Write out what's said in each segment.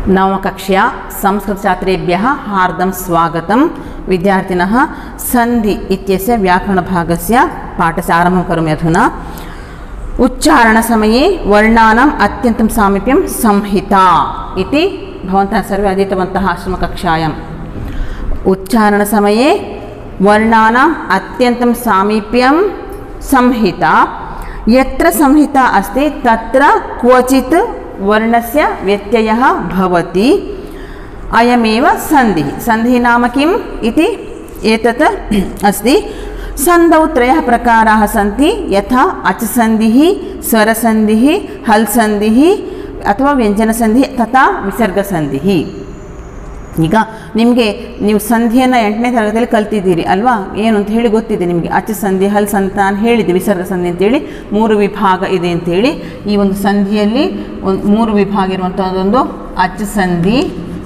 नवमकक्ष्या संस्कृतछात्रेभ्यः हार्दं स्वागतं विद्यार्थिनः सन्धि इत्यस्य व्याकरणभागस्य पाठस्य आरम्भं करोमि अधुना उच्चारणसमये वर्णानाम् अत्यन्तं सामीप्यं संहिता इति भवन्तः सर्वे अधीतवन्तः आश्रमकक्षायाम् उच्चारणसमये वर्णानाम् अत्यन्तं सामीप्यं संहिता यत्र संहिता अस्ति तत्र क्वचित् वर्णस्य व्यत्ययः भवति अयमेव सन्धिः सन्धिः नाम किम् इति एतत् अस्ति सन्धौ त्रयः प्रकाराः सन्ति यथा अचसन्धिः स्वरसन्धिः हल्सन्धिः ಅಥವಾ ವ್ಯಂಜನಸಂಧಿ ತಥಾ ವಿಸರ್ಗಸಂಧಿ ಈಗ ನಿಮಗೆ ನೀವು ಸಂಧಿಯನ್ನು ಎಂಟನೇ ತರಗತಿಯಲ್ಲಿ ಕಲ್ತಿದ್ದೀರಿ ಅಲ್ವಾ ಏನು ಅಂತ ಹೇಳಿ ಗೊತ್ತಿದೆ ನಿಮಗೆ ಅಚ್ಚ ಸಂಧಿ ಹಲ್ ಸಂತ ನಾನು ಹೇಳಿದ್ದೆ ವಿಸರ್ಗ ಸಂಧಿ ಅಂತೇಳಿ ಮೂರು ವಿಭಾಗ ಇದೆ ಅಂತೇಳಿ ಈ ಒಂದು ಸಂಧಿಯಲ್ಲಿ ಒಂದು ಮೂರು ವಿಭಾಗ ಇರುವಂಥದ್ದೊಂದು ಅಚ್ಚ ಸಂಧಿ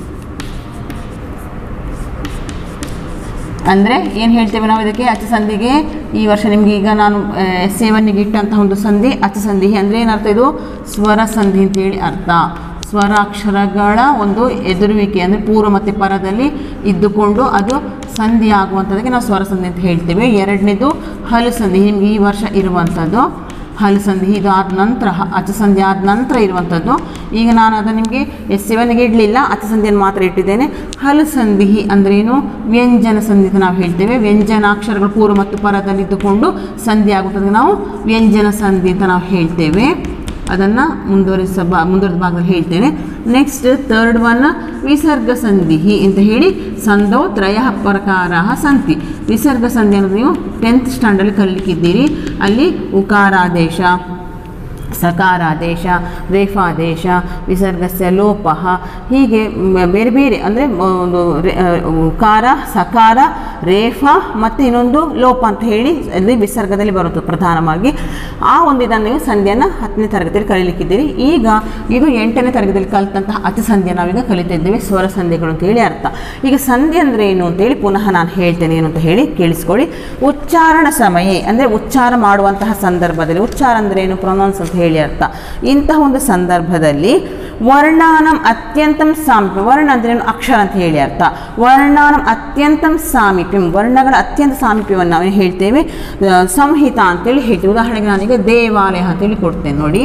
ಅಂದರೆ ಏನು ಹೇಳ್ತೇವೆ ನಾವು ಇದಕ್ಕೆ ಅಚ್ಚ ಸಂಧಿಗೆ ಈ ವರ್ಷ ನಿಮಗೆ ಈಗ ನಾನು ಎಸ್ ಎವನ್ನಿಗೆ ಇಟ್ಟಂತಹ ಒಂದು ಸಂಧಿ ಅಚ್ಚ ಸಂಧಿ ಅಂದರೆ ಏನರ್ಥ ಇದು ಸ್ವರ ಸಂಧಿ ಅಂತೇಳಿ ಅರ್ಥ ಸ್ವರಾಕ್ಷರಗಳ ಒಂದು ಎದುರುವಿಕೆ ಅಂದರೆ ಪೂರ್ವ ಮತ್ತು ಪರದಲ್ಲಿ ಇದ್ದುಕೊಂಡು ಅದು ಸಂಧಿ ಆಗುವಂಥದ್ದಕ್ಕೆ ನಾವು ಸ್ವರ ಸಂಧಿ ಅಂತ ಹೇಳ್ತೇವೆ ಎರಡನೇದು ಹಲು ಸಂಧಿ ನಿಮ್ಗೆ ಈ ವರ್ಷ ಇರುವಂಥದ್ದು ಹಲ್ ಸಂಧಿ ಇದು ಆದ ನಂತರ ಅಚ್ಚ ಸಂಧಿ ಆದ ನಂತರ ಇರುವಂಥದ್ದು ಈಗ ನಾನು ಅದನ್ನು ನಿಮಗೆ ಎಸ್ ಸೆವೆನ್ಗೆ ಇಡಲಿಲ್ಲ ಅಚ್ಚ ಸಂಧಿಯನ್ನು ಮಾತ್ರ ಇಟ್ಟಿದ್ದೇನೆ ಹಲ್ ಸಂಧಿ ಅಂದ್ರೇನು ವ್ಯಂಜನ ಸಂಧಿ ಅಂತ ನಾವು ಹೇಳ್ತೇವೆ ವ್ಯಂಜನಾಕ್ಷರಗಳು ಪೂರ್ವ ಮತ್ತು ಪರದಲ್ಲಿದ್ದುಕೊಂಡು ಸಂಧಿ ಆಗುತ್ತದೆ ನಾವು ವ್ಯಂಜನ ಸಂಧಿ ಅಂತ ನಾವು ಹೇಳ್ತೇವೆ ಅದನ್ನು ಮುಂದುವರಿಸ ಬಾ ಮುಂದುವರೆದ ಭಾಗದಲ್ಲಿ ಹೇಳ್ತೇನೆ ನೆಕ್ಸ್ಟ್ ತರ್ಡ್ ಒನ್ ವಿಸರ್ಗ ಸಂಧಿ ಅಂತ ಹೇಳಿ ಸಂಧೌ ತ್ರಯ ಪ್ರಕಾರ ಸಂತಿ ವಿಸರ್ಗ ಸಂಧಿ ಅನ್ನೋದು ನೀವು ಟೆಂತ್ ಸ್ಟ್ಯಾಂಡರ್ಡ್ ಕಲಿಲಿಕ್ಕಿದ್ದೀರಿ ಅಲ್ಲಿ ಉಕಾರಾದೇಶ ಸಕಾರಾದೇಶ ರೇಫಾದೇಶ ವಿಸರ್ಗಸ್ಯ ಲೋಪ ಹೀಗೆ ಮ- ಬೇರೆ ಬೇರೆ ಅಂದರೆ ಒಂದು ರೇ- ಆ, ಉಕಾರ ಸಕಾರ ರೇಫ ಮತ್ತು ಇನ್ನೊಂದು ಲೋಪ ಅಂತ ಹೇಳಿ ಅಲ್ಲಿ ವಿಸರ್ಗದಲ್ಲಿ ಬರುತ್ತದೆ ಪ್ರಧಾನವಾಗಿ ಆ ಒಂದು ಇದನ್ನು ನೀವು ಸಂಧಿಯನ್ನು ಹತ್ತನೇ ತರಗತಿಯಲ್ಲಿ ಕಲೀಲಿಕ್ಕಿದ್ದೀರಿ ಈಗ ಇದು ಎಂಟನೇ ತರಗತಿಯಲ್ಲಿ ಕಲಿತಂತಹ ಅತಿ ಸಂಧಿಯನ್ನು ನಾವೀಗ ಕಲಿತಾ ಇದ್ದೇವೆ ಸ್ವರ ಸಂಧಿಗಳು ಅಂತ ಹೇಳಿ ಅರ್ಥ ಈಗ ಸಂಧಿ ಅಂದರೆ ಏನು ಅಂತೇಳಿ ಪುನಃ ನಾನು ಹೇಳ್ತೇನೆ ಏನು ಅಂತ ಹೇಳಿ ಕೇಳಿಸ್ಕೊಳ್ಳಿ ಉಚ್ಚಾರಣ ಸಮಯ ಅಂದರೆ ಉಚ್ಚಾರ ಮಾಡುವಂತಹ ಸಂದರ್ಭದಲ್ಲಿ ಉಚ್ಚಾರ ಅಂದರೆ ಏನು ಪ್ರೊನೌನ್ಸ್ ಅಂತ ಹೇಳಿ ಅರ್ಥ ಇಂತಹ ಒಂದು ಸಂದರ್ಭದಲ್ಲಿ ವರ್ಣಾನಂ ಅತ್ಯಂತಂ ಸಾಮೀಪ್ಯ ವರ್ಣ ಅಂದ್ರೆ ಏನು ಅಕ್ಷರ ಅಂತ ಹೇಳಿ ಅರ್ಥ ವರ್ಣಾನಂ ಅತ್ಯಂತಂ ಸಾಮೀಪ್ಯಂ ವರ್ಣಗಳ ಅತ್ಯಂತ ಸಾಮೀಪ್ಯವನ್ನು ನಾವು ಹೇಳ್ತೇವೆ ಆ, ಸಂಹಿತ ಅಂತೇಳಿ ಹೇಳ್ತೇವೆ ಉದಾಹರಣೆಗೆ ನಾನೀಗ ದೇವಾಲಯ ಅಂತೇಳಿ ಕೊಡ್ತೇನೆ ನೋಡಿ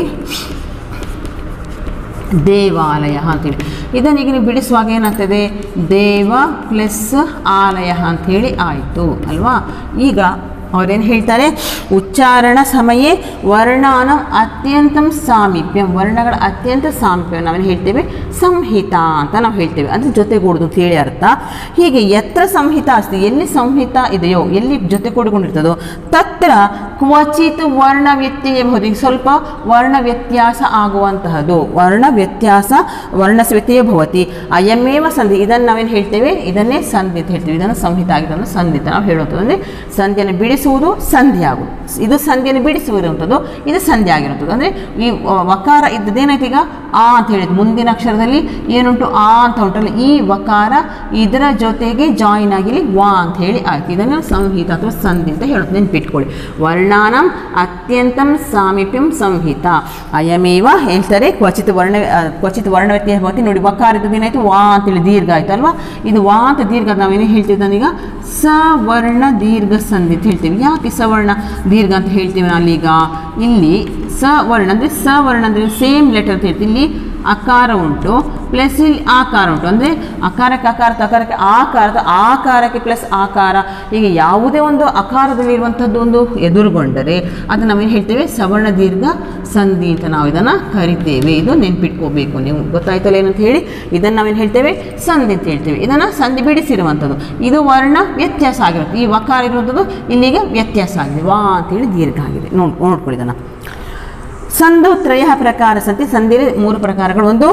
ದೇವಾಲಯ ಅಂತೇಳಿ ಇದನ್ನು ಈಗ ನೀವು ಬಿಡಿಸುವಾಗ ಏನಾಗ್ತದೆ ದೇವ ಪ್ಲಸ್ ಆಲಯ ಅಂಥೇಳಿ ಆಯಿತು ಅಲ್ವಾ ಈಗ ಅವರೇನು ಹೇಳ್ತಾರೆ ಉಚ್ಚಾರಣ ಸಮಯೇ ವರ್ಣಾನ ಅತ್ಯಂತಂ ಸಾಮೀಪ್ಯಂ ವರ್ಣಗಳ ಅತ್ಯಂತ ಸಾಮೀಪ್ಯ ನಾವೇನು ಹೇಳ್ತೇವೆ ಸಂಹಿತ ಅಂತ ನಾವು ಹೇಳ್ತೇವೆ ಅಂದರೆ ಜೊತೆಗೂಡುದು ಅಂತ ಹೇಳಿ ಅರ್ಥ ಹೀಗೆ ಎತ್ರ ಸಂಹಿತ ಅಸ್ತಿ ಎಲ್ಲಿ ಸಂಹಿತ ಇದೆಯೋ ಎಲ್ಲಿ ಜೊತೆಗೂಡಿಕೊಂಡಿರ್ತದೋ ತತ್ರ ಕ್ವಚಿತ್ ವರ್ಣ ವ್ಯತ್ಯಯ ಬಹುದು ಈಗ ಸ್ವಲ್ಪ ವರ್ಣ ವ್ಯತ್ಯಾಸ ಆಗುವಂತಹದ್ದು ವರ್ಣ ವ್ಯತ್ಯಾಸ ವರ್ಣಸ ವ್ಯತ್ಯಯ ಭವತಿ ಅಯಮೇವ ಸಂಧಿ ಇದನ್ನು ನಾವೇನು ಹೇಳ್ತೇವೆ ಇದನ್ನೇ ಸಂಧಿ ಅಂತ ಹೇಳ್ತೇವೆ ಇದನ್ನು ಸಂಹಿತ ಆಗಿದ್ದನ್ನು ಸಂಧಿ ಅಂತ ನಾವು ಹೇಳುವಂಥದ್ದು ಅಂದರೆ ಸಂಧಿಯನ್ನು ಬಿಡಿಸುವುದು ಸಂಧಿ ಆಗುವುದು ಇದು ಸಂಧಿಯನ್ನು ಬಿಡಿಸುವುದಂಥದ್ದು ಇದು ಸಂಧಿ ಆಗಿರುವಂಥದ್ದು ಅಂದರೆ ಈ ವ- ವಕಾರ ಇದ್ದದ್ದೇನಾಯ್ತು ಈಗ ಆ ಅಂತ ಹೇಳಿದ್ದು ಮುಂದಿನ ಅಕ್ಷರದಲ್ಲಿ ಏನುಂಟು ಆ ಅಂತ ಉಂಟಲ್ಲ ಈ ವಕಾರ ಇದರ ಜೊತೆಗೆ ಜಾಯಿನ್ ಆಗಿಲಿ ವಾ ಅಂತ ಹೇಳಿ ಆಯ್ತು ಇದನ್ನು ಸಂಹಿತ ಅಥವಾ ಸಂಧಿ ಅಂತ ಹೇಳೋದು ನೆನ್ಪಿಟ್ಕೊಳ್ಳಿ ವರ್ಣಾನಂ ಅತ್ಯಂತಂ ಸಾಮೀಪ್ಯಂ ಸಂಹಿತ ಅಯಮೇವ ಹೇಳ್ತಾರೆ ಕ್ವಚಿತ್ ವರ್ಣ ಆ, ಕ್ವಚಿತ್ ವರ್ಣ ವ್ಯತ್ಯಾಸ ಭವತಿ ನೋಡಿ ವಕಾರ ಇದ್ದದ್ದು ಏನಾಯ್ತು ವಾ ಅಂತೇಳಿ ದೀರ್ಘ ಆಯ್ತು ಅಲ್ವಾ ಇದು ವಾ ಅಂತ ದೀರ್ಘ ನಾವೇನು ಹೇಳ್ತೀವಿ ನಾನೀಗ ಸವರ್ಣ ದೀರ್ಘ ಸಂಧಿ ಅಂತ ಹೇಳ್ತೀವಿ ಯಾಕೆ ಸವರ್ಣ ದೀರ್ಘ ಅಂತ ಹೇಳ್ತೀವಿ ನಾನೀಗ ಇಲ್ಲಿ ಸವರ್ಣ ಅಂದರೆ ಸವರ್ಣ ಅಂದರೆ ಸೇಮ್ ಲೆಟರ್ ಅಂತ ಹೇಳ್ತೀವಿ ಇಲ್ಲಿ ಅಕಾರ ಉಂಟು ಪ್ಲಸ್ ಇಲ್ಲಿ ಆಕಾರ ಉಂಟು ಅಂದರೆ ಅಕಾರಕ್ಕೆ ಅಕಾರ ತಕಾರಕ್ಕೆ ಆಕಾರ ಆಕಾರಕ್ಕೆ ಪ್ಲಸ್ ಆಕಾರ ಹೀಗೆ ಯಾವುದೇ ಒಂದು ಅಕಾರದಲ್ಲಿರುವಂಥದ್ದು ಒಂದು ಎದುರುಗೊಂಡರೆ ಅದನ್ನು ನಾವೇನು ಹೇಳ್ತೇವೆ ಸವರ್ಣ ದೀರ್ಘ ಸಂಧಿ ಅಂತ ನಾವು ಇದನ್ನು ಕರಿತೇವೆ ಇದು ನೆನ್ಪಿಟ್ಕೋಬೇಕು ನೀವು ಗೊತ್ತಾಯ್ತಲ್ಲ ಏನಂತ ಹೇಳಿ ಇದನ್ನು ನಾವೇನು ಹೇಳ್ತೇವೆ ಸಂಧಿ ಅಂತ ಹೇಳ್ತೇವೆ ಇದನ್ನು ಸಂಧಿ ಬಿಡಿಸಿರುವಂಥದ್ದು ಇದು ವರ್ಣ ವ್ಯತ್ಯಾಸ ಆಗಿರುತ್ತೆ ಈ ವಕಾರ ಇರುವಂಥದ್ದು ಇಲ್ಲಿಗೆ ವ್ಯತ್ಯಾಸ ಆಗಿದೆ ವಾ ಅಂತೇಳಿ ದೀರ್ಘ ಆಗಿದೆ ನೋಡ್ ನೋಡ್ಕೊಳ್ಳಿ ಇದನ್ನು ಸಂಧು ತ್ರಯ ಪ್ರಕಾರ ಸಂತಿ ಸಂಧಿಯಲ್ಲಿ ಮೂರು ಪ್ರಕಾರಗಳು ಒಂದು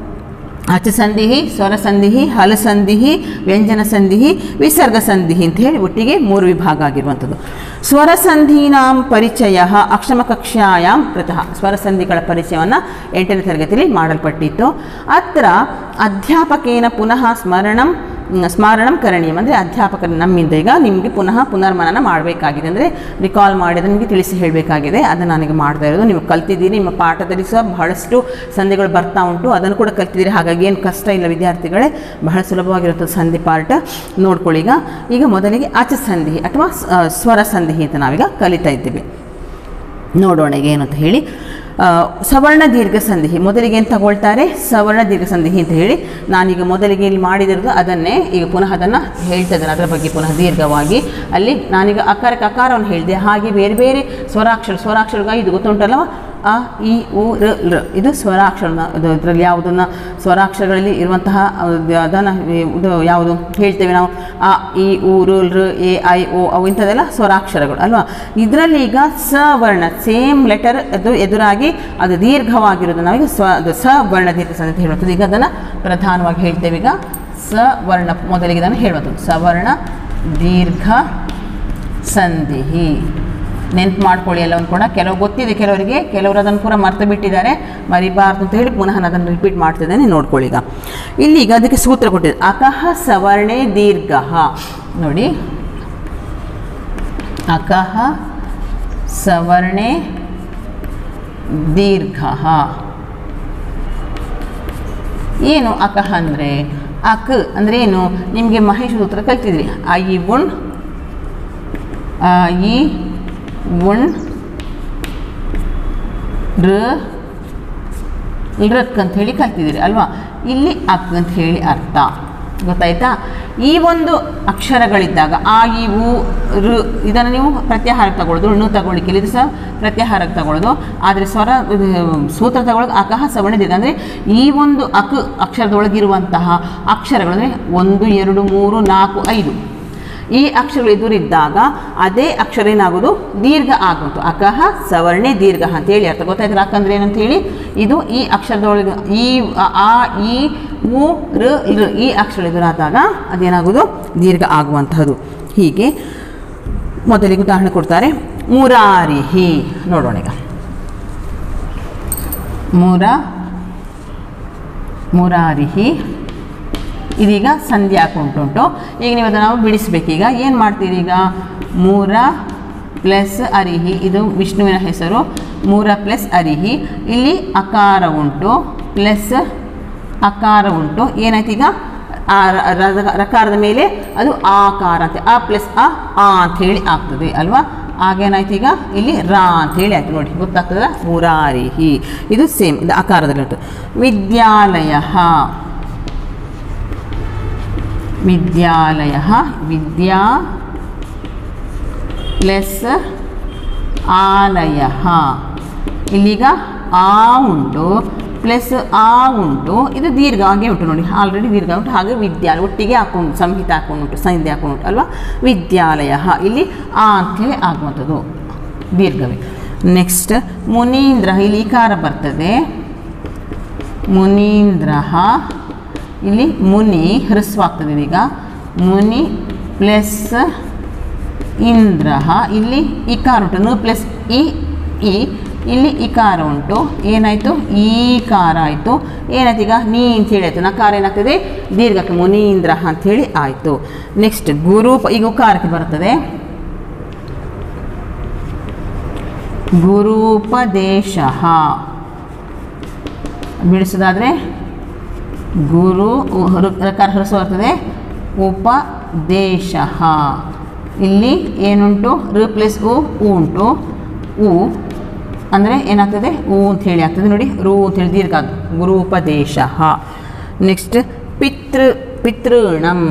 ಅಚ ಸಂಧಿ ಸ್ವರ ಸಂಧಿ ಹಲ ಸಂಧಿ ವ್ಯಂಜನ ಸಂಧಿ ವಿಸರ್ಗ ಸಂಧಿ ಅಂತ ಹೇಳಿ ಒಟ್ಟಿಗೆ ಮೂರು ವಿಭಾಗ ಆಗಿರುವಂಥದ್ದು ಸ್ವರ ಸಂಧೀನಾಂ ಪರಿಚಯ ಅಕ್ಷಮ ಕಕ್ಷಾಯಾಂ ಕೃತಃ ಸ್ವರ ಸಂಧಿಗಳ ಪರಿಚಯವನ್ನು ಎಂಟನೇ ತರಗತಿಯಲ್ಲಿ ಮಾಡಲ್ಪಟ್ಟಿತ್ತು ಅತ್ರ ಅಧ್ಯಾಪಕೇನ ಪುನಃ ಸ್ಮರಣಂ ಮ್, ಸ್ಮರಣಂ ಕರಣೀಯಂ ಅಂದರೆ ಅಧ್ಯಾಪಕರು ನಮ್ಮಿಂದ ಈಗ ನಿಮಗೆ ಪುನಃ ಪುನರ್ಮನನ ಮಾಡಬೇಕಾಗಿದೆ ಅಂದರೆ ರಿಕಾಲ್ ಮಾಡಿ ಅದನ್ನು ನಿಮಗೆ ತಿಳಿಸಿ ಹೇಳಬೇಕಾಗಿದೆ ಅದನ್ನು ನನಗೆ ಮಾಡ್ತಾ ಇರೋದು ನೀವು ಕಲ್ತಿದ್ದೀರಿ ನಿಮ್ಮ ಪಾಠದಲ್ಲಿ ಸಹ ಬಹಳಷ್ಟು ಸಂಧಿಗಳು ಬರ್ತಾ ಉಂಟು ಅದನ್ನು ಕೂಡ ಕಲ್ತಿದ್ದೀರಿ ಹಾಗಾಗಿ ಏನು ಕಷ್ಟ ಇಲ್ಲ ವಿದ್ಯಾರ್ಥಿಗಳೇ ಬಹಳ ಸುಲಭವಾಗಿರುತ್ತದೆ ಸಂಧಿ ಪಾಠ ನೋಡ್ಕೊಳ್ಳಿ ಈಗ ಈಗ ಮೊದಲಿಗೆ ಅಚ ಸಂಧಿ ಅಥವಾ ಸ್- ಆ, ಸ್ವರ ಸಂಧಿ ಅಂತ ನಾವೀಗ ಕಲಿತಾ ಇದ್ದೀವಿ ನೋಡೋಣ ಈಗ ಏನು ಅಂತ ಹೇಳಿ ಆ, ಸವರ್ಣ ದೀರ್ಘ ಸಂಧಿ ಮೊದಲಿಗೆ ಏನು ತಗೊಳ್ತಾರೆ ಸವರ್ಣ ದೀರ್ಘ ಸಂಧಿ ಅಂತ ಹೇಳಿ ನಾನೀಗ ಮೊದಲಿಗೆ ಇಲ್ಲಿ ಮಾಡಿದಿರೋದು ಅದನ್ನೇ ಈಗ ಪುನಃ ಅದನ್ನು ಹೇಳ್ತಾ ಇದ್ದೇನೆ ಅದರ ಬಗ್ಗೆ ಪುನಃ ದೀರ್ಘವಾಗಿ ಅಲ್ಲಿ ನಾನೀಗ ಅಕಾರಕ್ಕೆ ಅಕಾರವನ್ನು ಹೇಳಿದೆ ಹಾಗೆ ಬೇರೆ ಬೇರೆ ಸ್ವರಾಕ್ಷರ ಸ್ವರಾಕ್ಷರಗಾಗಿ ಇದು ಗೊತ್ತುಂಟಲ್ಲವ ಅ ಇ ಉ ರ ಲ ಇದು ಸ್ವರಾಕ್ಷರ ಇದು ಇದರಲ್ಲಿ ಯಾವುದನ್ನು ಸ್ವರಾಕ್ಷರಗಳಲ್ಲಿ ಇರುವಂತಹ ಅದನ್ನು ಇದು ಯಾವುದು ಹೇಳ್ತೇವೆ ನಾವು ಅ ಇ ಉ ರು ಋ ಎ ಐ ಓ ಅವು ಇಂಥದ್ದೆಲ್ಲ ಸ್ವರಾಕ್ಷರಗಳು ಅಲ್ವಾ ಇದರಲ್ಲಿ ಈಗ ಸ ವರ್ಣ ಸೇಮ್ ಲೆಟರ್ ಅದು ಎದುರಾಗಿ ಅದು ದೀರ್ಘವಾಗಿರೋದು ನಾವೀಗ ಸ್ವ ಅದು ಸ ವರ್ಣ ದೀರ್ಘ ಸಂಧಿ ಅಂತ ಹೇಳುವಂಥದ್ದು ಈಗ ಅದನ್ನು ಪ್ರಧಾನವಾಗಿ ಹೇಳ್ತೇವೆ ಈಗ ಸ ವರ್ಣ ಮೊದಲಿಗೆ ಇದನ್ನು ಹೇಳುವಂಥದ್ದು ಸವರ್ಣ ದೀರ್ಘ ಸಂಧಿ ನೆನ್ಪು ಮಾಡ್ಕೊಳ್ಳಿ ಎಲ್ಲವನ್ನು ಕೂಡ ಕೆಲವು ಗೊತ್ತಿದೆ ಕೆಲವರಿಗೆ ಕೆಲವರು ಅದನ್ನು ಪೂರ ಮರ್ತು ಬಿಟ್ಟಿದ್ದಾರೆ ಮರಿಬಾರ್ದು ಅಂತ ಹೇಳಿ ಪುನಃ ನಾನು ಅದನ್ನು ರಿಪೀಟ್ ಮಾಡ್ತಿದ್ದೇನೆ ನೋಡ್ಕೊಳ್ಳಿ ಈಗ ಇಲ್ಲಿ ಈಗ ಅದಕ್ಕೆ ಸೂತ್ರ ಕೊಟ್ಟಿದೆ ಅಕಹ ಸವರ್ಣೆ ದೀರ್ಘ ನೋಡಿ ಅಕಹ ಸವರ್ಣೆ ದೀರ್ಘ ಏನು ಅಕಹ ಅಂದರೆ ಅಕ್ ಅಂದರೆ ಏನು ನಿಮಗೆ ಮಹೇಶ್ ಸೂತ್ರ ಕಲ್ತಿದ್ರಿ ಐ ಉಣ್ ಈ ಉಣ್ ರ ಋಕ್ ಅಂತ ಹೇಳಿ ಕಲ್ತಿದ್ದೀರಿ ಅಲ್ವಾ ಇಲ್ಲಿ ಅಕ್ ಅಂತ ಹೇಳಿ ಅರ್ಥ ಗೊತ್ತಾಯ್ತಾ ಈ ಒಂದು ಅಕ್ಷರಗಳಿದ್ದಾಗ ಆ ಈ ಉ ಋ ಇದನ್ನು ನೀವು ಪ್ರತ್ಯಾಹಾರಕ್ಕೆ ತಗೊಳ್ಳೋದು ಋಣು ತಗೊಳ್ಳಿಕ್ಕೆ ಇದು ಸಹ ಪ್ರತ್ಯಾಹಾರಕ್ಕೆ ತಗೊಳ್ಳೋದು ಆದರೆ ಸ್ವರ ಇದು ಸೂತ್ರ ತಗೊಳ್ಳೋದು ಅಕಹ ಸವರ್ಣ ದೀರ್ಘ ಅಂದರೆ ಈ ಒಂದು ಅಕ್ ಅಕ್ಷರದೊಳಗಿರುವಂತಹ ಅಕ್ಷರಗಳು ಅಂದರೆ ಒಂದು ಎರಡು ಮೂರು ನಾಲ್ಕು ಐದು ಈ ಅಕ್ಷರಗಳು ಎದುರಿದ್ದಾಗ ಅದೇ ಅಕ್ಷರ ಏನಾಗೋದು ದೀರ್ಘ ಆಗುವುದು ಅಕಹ ಸವರ್ಣೆ ದೀರ್ಘ ಅಂತೇಳಿ ಅರ್ಥ ಗೊತ್ತಾಯ್ತಲ್ಲ ಅಕ್ಕಂದ್ರೆ ಏನಂತ ಹೇಳಿ ಇದು ಈ ಅಕ್ಷರದೊಳಗೆ ಈ ಅ, ಆ ಈ ಉ ಋ ಋ ಈ ಅಕ್ಷರ ಎದುರಾದಾಗ ಅದೇನಾಗೋದು ದೀರ್ಘ ಆಗುವಂತಹದ್ದು ಹೀಗೆ ಮೊದಲಿಗೆ ಉದಾಹರಣೆ ಕೊಡ್ತಾರೆ ಮುರಾರಿಹಿ ನೋಡೋಣ ಈಗ ಮುರ ಮುರಾರಿಹಿ ಇದೀಗ ಸಂಧಿ ಹಾಕೊಂಡುಂಟು ಈಗ ನೀವು ಅದನ್ನು ನಾವು ಬಿಡಿಸ್ಬೇಕೀಗ ಏನು ಮಾಡ್ತೀರಿ ಈಗ ಮೂರ ಪ್ಲಸ್ ಅರಿಹಿ ಇದು ವಿಷ್ಣುವಿನ ಹೆಸರು ಮೂರ ಪ್ಲಸ್ ಅರಿಹಿ ಇಲ್ಲಿ ಅಕಾರ ಉಂಟು ಪ್ಲಸ್ ಅಕಾರ ಉಂಟು ಏನಾಯ್ತು ಈಗ ಆ ರ- ರ- ರಕಾರದ ಮೇಲೆ ಅದು ಆಕಾರ ಅಂತ ಆ ಪ್ಲಸ್ ಆ ಆ ಅಂತ ಹೇಳಿ ಆಗ್ತದೆ ಅಲ್ವಾ ಆಗೇನಾಯ್ತು ಈಗ ಇಲ್ಲಿ ರಾ ಅಂತ ಹೇಳಿ ಆಯ್ತು ನೋಡಿ ಗೊತ್ತಾಗ್ತದ ಮುರಾರಿಹಿ ಇದು ಸೇಮ್ ಇದು ಅಕಾರದಲ್ಲಿ ಉಂಟು ವಿದ್ಯಾಲಯ ವಿದ್ಯಾಲಯ ವಿದ್ಯಾ ಪ್ಲಸ್ ಆಲಯ ಇಲ್ಲಿಗ ಆ ಉಂಟು ಪ್ಲಸ್ ಆ ಉಂಟು ಇದು ದೀರ್ಘ ಹಾಗೆ ಉಂಟು ನೋಡಿ ಆಲ್ರೆಡಿ ದೀರ್ಘ ಉಂಟು ಹಾಗೆ ವಿದ್ಯಾಲಯ ಒಟ್ಟಿಗೆ ಹಾಕೊಂಡು ಸಂಹಿತ ಹಾಕೊಂಡು ಉಂಟು ಸಂಧಿ ಹಾಕೊಂಡು ಉಂಟು ಅಲ್ವಾ ವಿದ್ಯಾಲಯ ಇಲ್ಲಿ ಆ ಅಂಥೇಳಿ ಆಗುವಂಥದ್ದು ದೀರ್ಘವೇ ನೆಕ್ಸ್ಟ್ ಮುನೀಂದ್ರ ಇಲ್ಲಿ ಇಕಾರ ಬರ್ತದೆ ಮುನೀಂದ್ರ ಇಲ್ಲಿ ಮುನಿ ಹ್ರಸ್ವಾಗ್ತದೆ ಇದೀಗ ಮುನಿ ಪ್ಲಸ್ ಇಂದ್ರ ಇಲ್ಲಿ ಇಕಾರ ಉಂಟು ನು ಪ್ಲಸ್ ಇ ಇ ಇಲ್ಲಿ ಇಕಾರ ಉಂಟು ಏನಾಯಿತು ಈಕಾರ ಆಯಿತು ಏನಾಯ್ತು ಈಗ ನೀ ಅಂತೇಳಿ ಆಯಿತು ನಕಾರ ಏನಾಗ್ತದೆ ದೀರ್ಘಕ್ಕೆ ಮುನೀಂದ್ರ ಅಂಥೇಳಿ ಆಯಿತು ನೆಕ್ಸ್ಟ್ ಗುರು ಈಗ ಉಕಾರಕ್ಕೆ ಬರ್ತದೆ ಗುರುಪದೇಶ ಬಿಡಿಸೋದಾದರೆ ಗುರು ಋ- ರಕಾರ ಹ್ರಸ್ವ ಬರ್ತದೆ ಉಪದೇಶ ಇಲ್ಲಿ ಏನುಂಟು ಋ ಪ್ಲಸ್ ಉ ಉ ಉಂಟು ಉ ಅಂದರೆ ಏನಾಗ್ತದೆ ಉ ಅಂತ ಹೇಳಿ ಆಗ್ತದೆ ನೋಡಿ ರು ಅಂತ ಹೇಳಿ ದೀರ್ಘ ಅದು. ಗುರು ಉಪದೇಶ ನೆಕ್ಸ್ಟ್ ಪಿತೃ ಪಿತೃಣಂ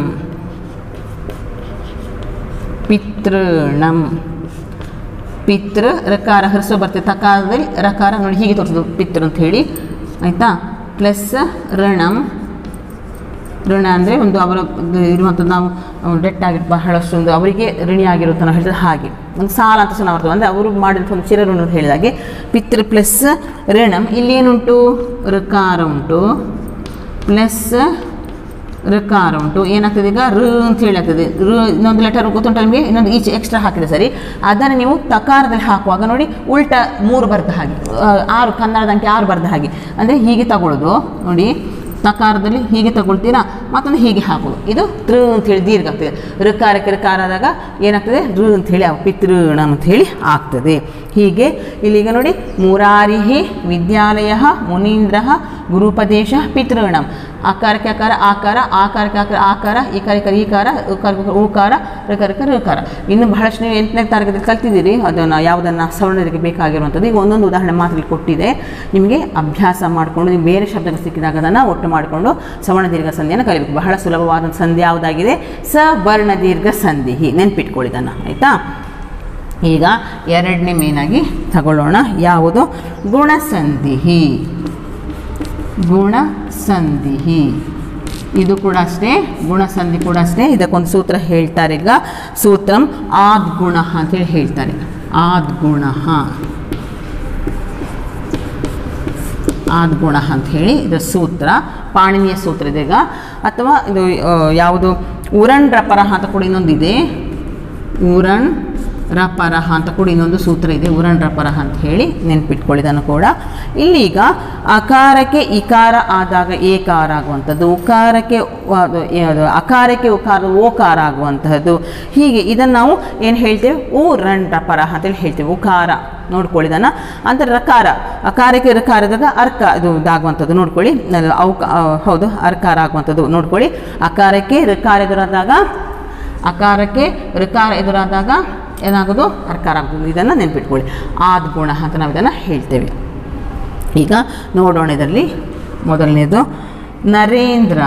ಪಿತೃಣಂ ಪಿತೃ ರಕಾರ ಹರಿಸೋ ಬರ್ತದೆ ತಕಾರದಲ್ಲಿ ರಕಾರ ನೋಡಿ ಹೀಗೆ ತೋರಿಸೋದು ಪಿತೃ ಅಂತ ಹೇಳಿ ಆಯಿತಾ ಪ್ಲಸ್ ಋಣಂ ಋಣ ಅಂದರೆ ಒಂದು ಅವರ ಒಂದು ಇರುವಂಥದ್ದು ನಾವು ಡೆಟ್ ಆಗಿ ಬಹಳಷ್ಟು ಒಂದು ಅವರಿಗೆ ಋಣಿ ಆಗಿರುತ್ತೆ ನಾವು ಹೇಳಿದ್ರೆ ಹಾಗೆ ಒಂದು ಸಾಲ ಅಂತ ಸಹ ನಾವು ಅರ್ಥ ಅಂದರೆ ಅವರು ಮಾಡಿದಂಥ ಒಂದು ಚಿರಋಣ ಅಂತ ಹೇಳಿದಾಗೆ ಪಿತೃ ಪ್ಲಸ್ ಋಣಂ ಇಲ್ಲಿ ಏನುಂಟು ಋಕಾರ ಉಂಟು ಪ್ಲಸ್ ಋಕಾರ ಉಂಟು ಏನಾಗ್ತದೆ ಈಗ ಋ ಅಂತ ಹೇಳಿ ಆಗ್ತದೆ ಋ ಇನ್ನೊಂದು ಲೆಟರ್ ಗೊತ್ತುಂಟ ನಿಮಗೆ ಇನ್ನೊಂದು ಈಚೆ ಎಕ್ಸ್ಟ್ರಾ ಹಾಕಿದೆ ಸರಿ ಅದನ್ನು ನೀವು ತಕಾರದಲ್ಲಿ ಹಾಕುವಾಗ ನೋಡಿ ಉಲ್ಟ ಮೂರು ಬರ್ದ ಹಾಗೆ ಆ, ಆರು ಕನ್ನಡದ ಅಂಕೆ ಆರು ಬರ್ದ ಹಾಗೆ ಅಂದರೆ ಹೀಗೆ ತಗೊಳ್ಳೋದು ನೋಡಿ ತಕಾರದಲ್ಲಿ ಹೀಗೆ ತಗೊಳ್ತೀರಾ ಮತ್ತೊಂದು ಹೀಗೆ ಹಾಕೋದು ಇದು ತೃ ಅಂತೇಳಿ ದೀರ್ಘ ಆಗ್ತದೆ ಋಕಾರಕ್ಕೆ ಋಕಾರ ಆದಾಗ ಏನಾಗ್ತದೆ ಋ ಅಂತೇಳಿ ಆ ಪಿತೃಣ ಅಂಥೇಳಿ ಆಗ್ತದೆ ಹೀಗೆ ಇಲ್ಲಿಗ ನೋಡಿ ಮುರಾರಿಹಿ ವಿದ್ಯಾಲಯ ಮುನೀಂದ್ರ ಗುರುಪದೇಶ ಪಿತೃಣಂ ಆಕಾರಕ್ಕೆ ಆಕಾರ ಆಕಾರ ಆಕಾರಕ್ಕೆ ಆಕಾರ ಆಕಾರ ಈಕಾರಕ್ಕೆ ಈಕಾರ ಉಕಾರಕ್ಕೆ ಉಕಾರ ಋಕಾರಕ್ಕೆ ಋಕಾರ ಇನ್ನು ಬಹಳಷ್ಟು ನೀವು ಎಂಟನೇ ತರಗತಿ ಕಲ್ತಿದ್ದೀರಿ ಅದನ್ನು ಯಾವುದನ್ನು ಸವರ್ಣರಿಗೆ ಬೇಕಾಗಿರುವಂಥದ್ದು ಈಗ ಒಂದೊಂದು ಉದಾಹರಣೆ ಮಾತ್ರ ಇಲ್ಲಿ ಕೊಟ್ಟಿದೆ ನಿಮಗೆ ಅಭ್ಯಾಸ ಮಾಡಿಕೊಂಡು ನೀವು ಬೇರೆ ಶಬ್ದಗಳು ಸಿಕ್ಕಿದಾಗ ಅದನ್ನು ಒಟ್ಟು ಮಾಡಿಕೊಂಡು ಸವರ್ಣ ದೀರ್ಘ ಸಂಧಿಯನ್ನು ಕಲಿಬೇಕು ಬಹಳ ಸುಲಭವಾದ ಸಂಧಿ ಯಾವುದಾಗಿದೆ ಸವರ್ಣ ದೀರ್ಘ ಸಂಧಿ ನೆನ್ಪಿಟ್ಕೊಳ್ಳಿ ಇದನ್ನು ಆಯಿತಾ ಈಗ ಎರಡನೇ ಮೇನಾಗಿ ತಗೊಳ್ಳೋಣ ಯಾವುದು ಗುಣಸಂಧಿಹಿ ಗುಣಸಂಧಿಹಿ ಇದು ಕೂಡ ಅಷ್ಟೇ ಗುಣಸಂಧಿ ಕೂಡ ಅಷ್ಟೇ ಇದಕ್ಕೊಂದು ಸೂತ್ರ ಹೇಳ್ತಾರೆ ಈಗ ಸೂತ್ರಂ ಆದ್ಗುಣ ಅಂತೇಳಿ ಹೇಳ್ತಾರೆ ಆದ್ಗುಣ ಆದ್ಗುಣ ಅಂತ ಹೇಳಿ ಇದು ಸೂತ್ರ ಪಾಣಿನಿಯ ಸೂತ್ರ ಇದೆ ಈಗ ಅಥವಾ ಇದು ಆ, ಯಾವುದು ಉರಣ್ ರಪರ ಅಂತ ಕೂಡ ಇನ್ನೊಂದಿದೆ ಉರಣ್ ರಪರಹ ಅಂತ ಕೂಡ ಇನ್ನೊಂದು ಸೂತ್ರ ಇದೆ ಉರಣ್ ರಪರಹ ಅಂತ ಹೇಳಿ ನೆನ್ಪಿಟ್ಕೊಳ್ಳಿದನ್ನು ಕೂಡ ಇಲ್ಲಿ ಈಗ ಅಕಾರಕ್ಕೆ ಇಕಾರ ಆದಾಗ ಏಕಾರ ಆಗುವಂಥದ್ದು ಉಕಾರಕ್ಕೆ ವ- ಅದು ಯಾವುದು ಅಕಾರಕ್ಕೆ ಉಕಾರ ಓಕಾರ ಆಗುವಂತಹದ್ದು ಹೀಗೆ ಇದನ್ನು ನಾವು ಏನು ಹೇಳ್ತೇವೆ ಊ ರಣ್ ರಪರಹ ಅಂತೇಳಿ ಹೇಳ್ತೇವೆ ಉಕಾರ ನೋಡ್ಕೊಳ್ಳಿ ಇದನ್ನು ಅಂತ ರಕಾರ ಅಕಾರಕ್ಕೆ ರಕಾರದಾಗ ಅರ್ಕ ಇದು ಇದಾಗುವಂಥದ್ದು ನೋಡ್ಕೊಳ್ಳಿ ಅದು ಅವಕ ಆ, ಹೌದು ಅರ್ಕಾರ ಆಗುವಂಥದ್ದು ನೋಡ್ಕೊಳ್ಳಿ ಅಕಾರಕ್ಕೆ ಋಕಾರ ಎದುರಾದಾಗ ಅಕಾರಕ್ಕೆ ಋಕಾರ ಎದುರಾದಾಗ ಏನಾಗೋದು ಅರ್ಕಾರ ಆಗೋದು ಇದನ್ನು ನೆನ್ಪಿಟ್ಕೊಳ್ಳಿ ಆದ್ ಗುಣ ಅಂತ ನಾವು ಇದನ್ನು ಹೇಳ್ತೇವೆ ಈಗ ನೋಡೋಣ ಇದರಲ್ಲಿ ಮೊದಲನೇದು ನರೇಂದ್ರ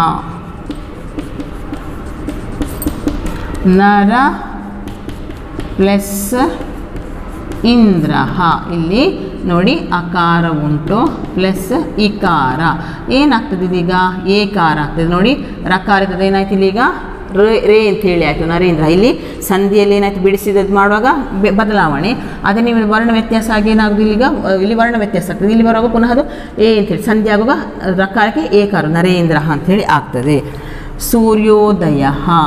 ನರ ಪ್ಲಸ್ ಇಂದ್ರ ಇಲ್ಲಿ ನೋಡಿ ಅಕಾರ ಉಂಟು ಪ್ಲಸ್ ಇಕಾರ ಏನಾಗ್ತದೆ ಇದೀಗ ಏಕಾರ ಆಗ್ತದೆ ನೋಡಿ ರಕಾರ ಇರ್ತದೆ ಏನಾಯ್ತು ಇಲ್ಲಿ ಈಗ ರೇ ರೇ ಅಂತ ಹೇಳಿ ಆಯಿತು ನರೇಂದ್ರ ಇಲ್ಲಿ ಸಂಧಿಯಲ್ಲಿ ಏನಾಯ್ತು ಬಿಡಿಸಿದದ್ದು ಮಾಡುವಾಗ ಬೆ- ಬದಲಾವಣೆ ಅದೇ ನೀವು ವರ್ಣ ವ್ಯತ್ಯಾಸ ಆಗಿ ಏನಾಗೋದು ಇಲ್ಲಿಗ ಅಹ್, ಇಲ್ಲಿ ವರ್ಣ ವ್ಯತ್ಯಾಸ ಆಗ್ತದೆ ಇಲ್ಲಿ ಬರುವಾಗ ಪುನಃ ಅದು ಏ ಅಂತೇಳಿ ಸಂಧಿ ಆಗುವಾಗ ರಕಾರಕ್ಕೆ ಏಕಾರ ನರೇಂದ್ರ ಅಂತೇಳಿ ಆಗ್ತದೆ ಸೂರ್ಯೋದಯ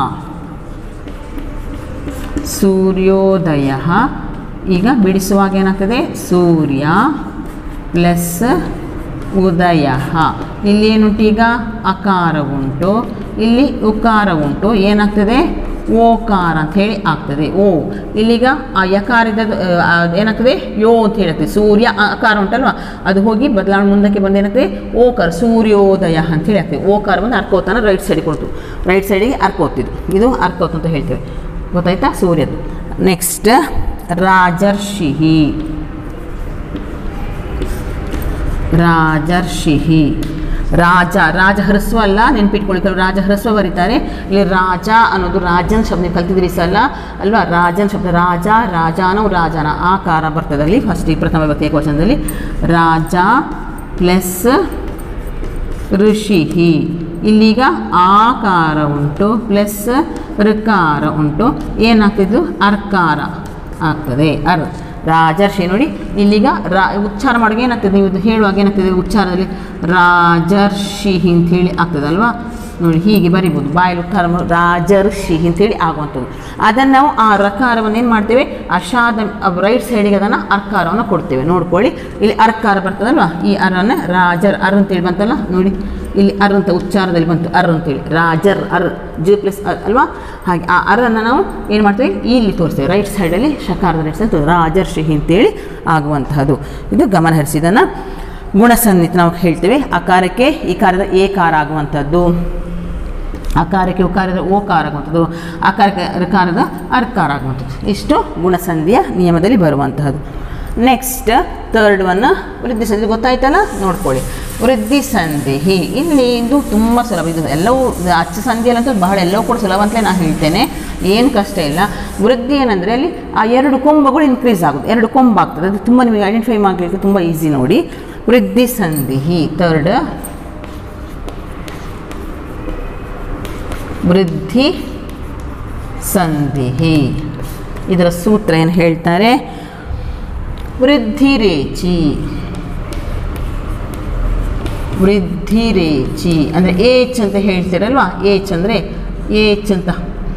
ಸೂರ್ಯೋದಯ ಈಗ ಬಿಡಿಸುವಾಗ ಏನಾಗ್ತದೆ ಸೂರ್ಯ ಪ್ಲಸ್ ಉದಯ ಇಲ್ಲಿ ಏನುಂಟು ಈಗ ಅಕಾರ ಉಂಟು ಇಲ್ಲಿ ಉಕಾರ ಉಂಟು ಏನಾಗ್ತದೆ ಓಕಾರ ಅಂತ ಹೇಳಿ ಆಗ್ತದೆ ಓ ಇಲ್ಲಿಗ ಆ ಯಕಾರದ ಆ, ಏನಾಗ್ತದೆ ಯೋ ಅಂತ ಹೇಳುತ್ತೆ ಸೂರ್ಯ ಆ ಅಕಾರ ಉಂಟಲ್ವಾ ಅದು ಹೋಗಿ ಬದಲಾವಣೆ ಮುಂದಕ್ಕೆ ಬಂದು ಏನಾಗ್ತದೆ ಓಕಾರ ಸೂರ್ಯೋದಯ ಅಂತ ಹೇಳಿ ಆಗ್ತದೆ ಓಕಾರ ಬಂದು ಅರ್ಕೋತಾನ ರೈಟ್ ಸೈಡಿಗೆ ಕೊಡ್ತು ರೈಟ್ ಸೈಡಿಗೆ ಅರ್ಕೋತಿದ್ದು ಇದು ಅರ್ಕೋತ್ ಅಂತ ಹೇಳ್ತೇವೆ ಗೊತ್ತಾಯ್ತಾ ಸೂರ್ಯದು ನೆಕ್ಸ್ಟ್ ರಾಜರ್ಷಿಹಿ ರಾಜರ್ಷಿಹಿ ರಾಜ ರಾಜ ಹ್ರಸ್ವ ಅಲ್ಲ ನೆನ್ಪಿಟ್ಕೊಳ್ಳಿ ಕೆಲವು ರಾಜ ಹ್ರಸ್ವ ಬರೀತಾರೆ ಇಲ್ಲಿ ರಾಜ ಅನ್ನೋದು ರಾಜನ್ ಶಬ್ದ ನೀವು ಕಲ್ತಿದ್ರಿ ಸಲ ಅಲ್ವಾ ರಾಜನ್ ಶಬ್ದ ರಾಜ ರಾಜಾನೋ ರಾಜನ ಆಕಾರ ಬರ್ತದೆ ಅಲ್ಲಿ ಫಸ್ಟ್ ಈ ಪ್ರಥಮ ವ್ಯಕ್ತಿ ಏಕವಚನದಲ್ಲಿ ರಾಜ ಪ್ಲಸ್ ಋಷಿಹಿ ಇಲ್ಲೀಗ ಆಕಾರ ಉಂಟು ಪ್ಲಸ್ ಋಕಾರ ಉಂಟು ಏನಾಗ್ತಿದ್ದು ಅರ್ಕಾರ ಆಗ್ತದೆ ಅರ್ ರಾಜರ್ಷಿ ನೋಡಿ ಇಲ್ಲಿಗ ರಾ ಉಚ್ಚಾರ ಮಾಡುವಾಗ ಏನಾಗ್ತದೆ ನೀವು ಇದು ಹೇಳುವಾಗ ಏನಾಗ್ತದೆ ಉಚ್ಚಾರದಲ್ಲಿ ರಾಜರ್ಷಿ ಅಂತೇಳಿ ಆಗ್ತದಲ್ವಾ ನೋಡಿ ಹೀಗೆ ಬರಿಬೋದು ಬಾಯಲ್ಲಿ ಉಚ್ಚಾರ ಮಾಡಿ ರಾಜರ್ಷಿ ಅಂತೇಳಿ ಆಗುವಂಥದ್ದು ಅದನ್ನು ನಾವು ಆ ರಕಾರವನ್ನು ಏನು ಮಾಡ್ತೇವೆ ಅಶಾದ ರೈಟ್ ಸೈಡಿಗೆ ಅದನ್ನು ಅರ್ಕಾರವನ್ನು ಕೊಡ್ತೇವೆ ನೋಡ್ಕೊಳ್ಳಿ ಇಲ್ಲಿ ಅರ್ಕಾರ ಬರ್ತದಲ್ವಾ ಈ ಅರನ್ನು ರಾಜರ್ ಅರ್ ಅಂತೇಳಿ ಬಂತಲ್ಲ ನೋಡಿ ಇಲ್ಲಿ ಅರ್ ಅಂತ ಉಚ್ಚಾರದಲ್ಲಿ ಬಂತು ಅರ್ ಅಂತೇಳಿ ರಾಜರ್ ಅರ್ ಜಿ ಪ್ಲಸ್ ಅರ್ ಅಲ್ವಾ ಹಾಗೆ ಆ ಅರನ್ನು ನಾವು ಏನು ಮಾಡ್ತೇವೆ ಇಲ್ಲಿ ತೋರಿಸ್ತೇವೆ ರೈಟ್ ಸೈಡಲ್ಲಿ ಶಕಾರದ ರೈಟ್ ಸೈಡ್ ರಾಜರ್ಷಿ ಅಂತೇಳಿ ಆಗುವಂತಹದ್ದು ಇದು ಗಮನ ಹರಿಸಿದನ್ನು ಗುಣಸನ್ನಿತ್ ನಾವು ಹೇಳ್ತೇವೆ ಅಕಾರಕ್ಕೆ ಈ ಕಾರದ ಏಕಾರ ಆಗುವಂಥದ್ದು ಅಕಾರಕ್ಕೆ ಉಕಾರದ ಓಕಾರ ಆಗುವಂಥದ್ದು ಅಕಾರಕ್ಕೆ ಋಕಾರದ ಅರ್ಕಾರ ಆಗುವಂಥದ್ದು ಇಷ್ಟು ಗುಣಸಂಧಿಯ ನಿಯಮದಲ್ಲಿ ಬರುವಂತಹದ್ದು ನೆಕ್ಸ್ಟ್ ಥರ್ಡ್ ಒನ್ ವೃದ್ಧಿ ಸಂಧಿ ಗೊತ್ತಾಯ್ತಲ್ಲ ನೋಡ್ಕೊಳ್ಳಿ ವೃದ್ಧಿ ಸಂಧಿ ಇಲ್ಲಿ ಇದು ತುಂಬ ಸುಲಭ ಇದು ಎಲ್ಲವೂ ಅಚ್ಚ ಸಂಧಿಯಲ್ಲಂತೂ ಬಹಳ ಎಲ್ಲವೂ ಕೂಡ ಸುಲಭ ಅಂತಲೇ ನಾನು ಹೇಳ್ತೇನೆ ಏನು ಕಷ್ಟ ಇಲ್ಲ ವೃದ್ಧಿ ಏನಂದರೆ ಅಲ್ಲಿ ಆ ಎರಡು ಕೊಂಬುಗಳು ಇನ್ಕ್ರೀಸ್ ಆಗೋದು ಎರಡು ಕೊಂಬು ಆಗ್ತದೆ ಅದು ತುಂಬ ನಿಮಗೆ ಐಡೆಂಟಿಫೈ ಮಾಡಲಿಕ್ಕೆ ತುಂಬ ಈಸಿ ನೋಡಿ ವೃದ್ಧಿ ಸಂಧಿ ಥರ್ಡ್ ವೃದ್ಧಿ ಸಂಧಿ ಇದರ ಸೂತ್ರ ಏನು ಹೇಳ್ತಾರೆ ವೃದ್ಧಿರೇಚಿ ವೃದ್ಧಿರೇಚಿ ಅಂದರೆ ಏಚ್ ಅಂತ ಹೇಳ್ತೀರಲ್ವಾ ಏಚ್ ಅಂದರೆ ಏಚ್ ಅಂತ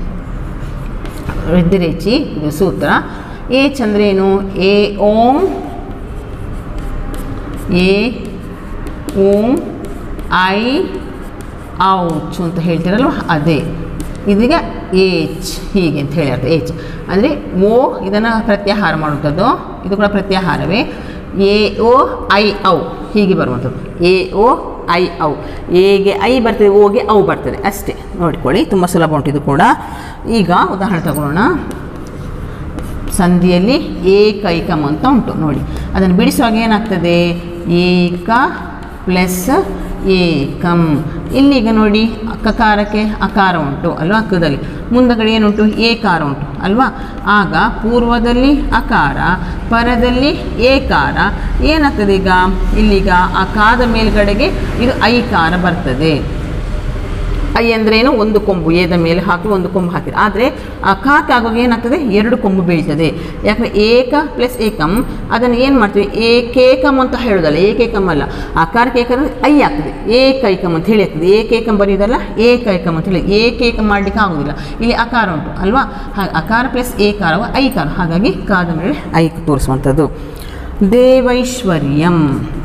ವೃದ್ಧಿರೇಚಿ ಇದು ಸೂತ್ರ ಏಚ್ ಅಂದರೆ ಏನು ಎ ಓಂ ಎ ಓಂ ಐ ಔಚ್ ಅಂತ ಹೇಳ್ತೀರಲ್ವ ಅದೇ ಇದೀಗ ಏಚ್ ಹೀಗೆ ಅಂತ ಹೇಳಿ ಅರ್ಥ ಏಚ್ ಅಂದರೆ ಓ ಇದನ್ನು ಪ್ರತ್ಯಾಹಾರ ಮಾಡುವಂಥದ್ದು ಇದು ಕೂಡ ಪ್ರತ್ಯಾಹಾರವೇ ಎ ಓ ಐ ಔ ಹೀಗೆ ಬರುವಂಥದ್ದು ಎ ಓ ಐ ಔ ಎಗೆ ಐ ಬರ್ತದೆ ಓಗೆ ಔ ಬರ್ತದೆ ಅಷ್ಟೇ ನೋಡ್ಕೊಳ್ಳಿ ತುಂಬ ಸುಲಭ ಉಂಟು ಇದು ಕೂಡ ಈಗ ಉದಾಹರಣೆ ತಗೊಳ್ಳೋಣ ಸಂಧಿಯಲ್ಲಿ ಏಕೈಕಂ ಅಂತ ಉಂಟು ನೋಡಿ ಅದನ್ನು ಬಿಡಿಸುವಾಗ ಏನಾಗ್ತದೆ ಏಕ ಪ್ಲಸ್ ಏಕಂ ಇಲ್ಲಿಗ ನೋಡಿ ಕಕಾರಕ್ಕೆ ಅಕಾರ ಉಂಟು ಅಲ್ವಾ ಅಕ್ಕದಲ್ಲಿ ಮುಂದಗಡೆ ಏನುಂಟು ಏಕಾರ ಉಂಟು ಅಲ್ವಾ ಆಗ ಪೂರ್ವದಲ್ಲಿ ಅಕಾರ ಪರದಲ್ಲಿ ಏಕಾರ ಏನಾಗ್ತದೆ ಈಗ ಇಲ್ಲಿಗ ಆ ಕಾದ ಮೇಲ್ಗಡೆಗೆ ಇದು ಐಕಾರ ಬರ್ತದೆ ಐ ಅಂದ್ರೇನು ಒಂದು ಕೊಂಬು ಏದ ಮೇಲೆ ಹಾಕಿ ಒಂದು ಕೊಂಬು ಹಾಕಿದ್ರೆ ಆದರೆ ಆ ಕಾಕ್ ಆಗುವಾಗ ಏನಾಗ್ತದೆ ಎರಡು ಕೊಂಬು ಬೀಳ್ತದೆ ಯಾಕಂದರೆ ಏಕ ಪ್ಲಸ್ ಏಕಂ ಅದನ್ನು ಏನು ಮಾಡ್ತೀವಿ ಏಕೇಕಂ ಅಂತ ಹೇಳೋದಲ್ಲ ಏಕೇಕಂ ಅಲ್ಲ ಆಕಾರಕ್ಕೆ ಏಕ ಅಂದ್ರೆ ಐ ಆಗ್ತದೆ ಏಕೈಕಂ ಅಂತ ಹೇಳಿ ಆಗ್ತದೆ ಏಕೇಕಂ ಬರೆಯೋದಲ್ಲ ಏಕೈಕಂ ಅಂತ ಹೇಳಿ ಏಕೇಕಂ ಮಾಡಲಿಕ್ಕೆ ಆಗೋದಿಲ್ಲ ಇಲ್ಲಿ ಅಕಾರ ಉಂಟು ಅಲ್ವಾ ಹಾಗೆ ಅಕಾರ ಪ್ಲಸ್ ಏಕಾರ ಐಕಾರ ಹಾಗಾಗಿ ಕಾದ ಮೇಲೆ ಐ ತೋರಿಸುವಂಥದ್ದು ದೇವೈಶ್ವರ್ಯಂ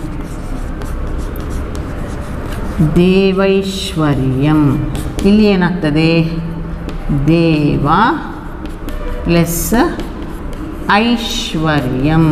ದೇವೈಶ್ವರ್ಯಂ ಇಲ್ಲಿ ಏನಾಗ್ತದೆ ದೇವ ಪ್ಲಸ್ ಐಶ್ವರ್ಯಂ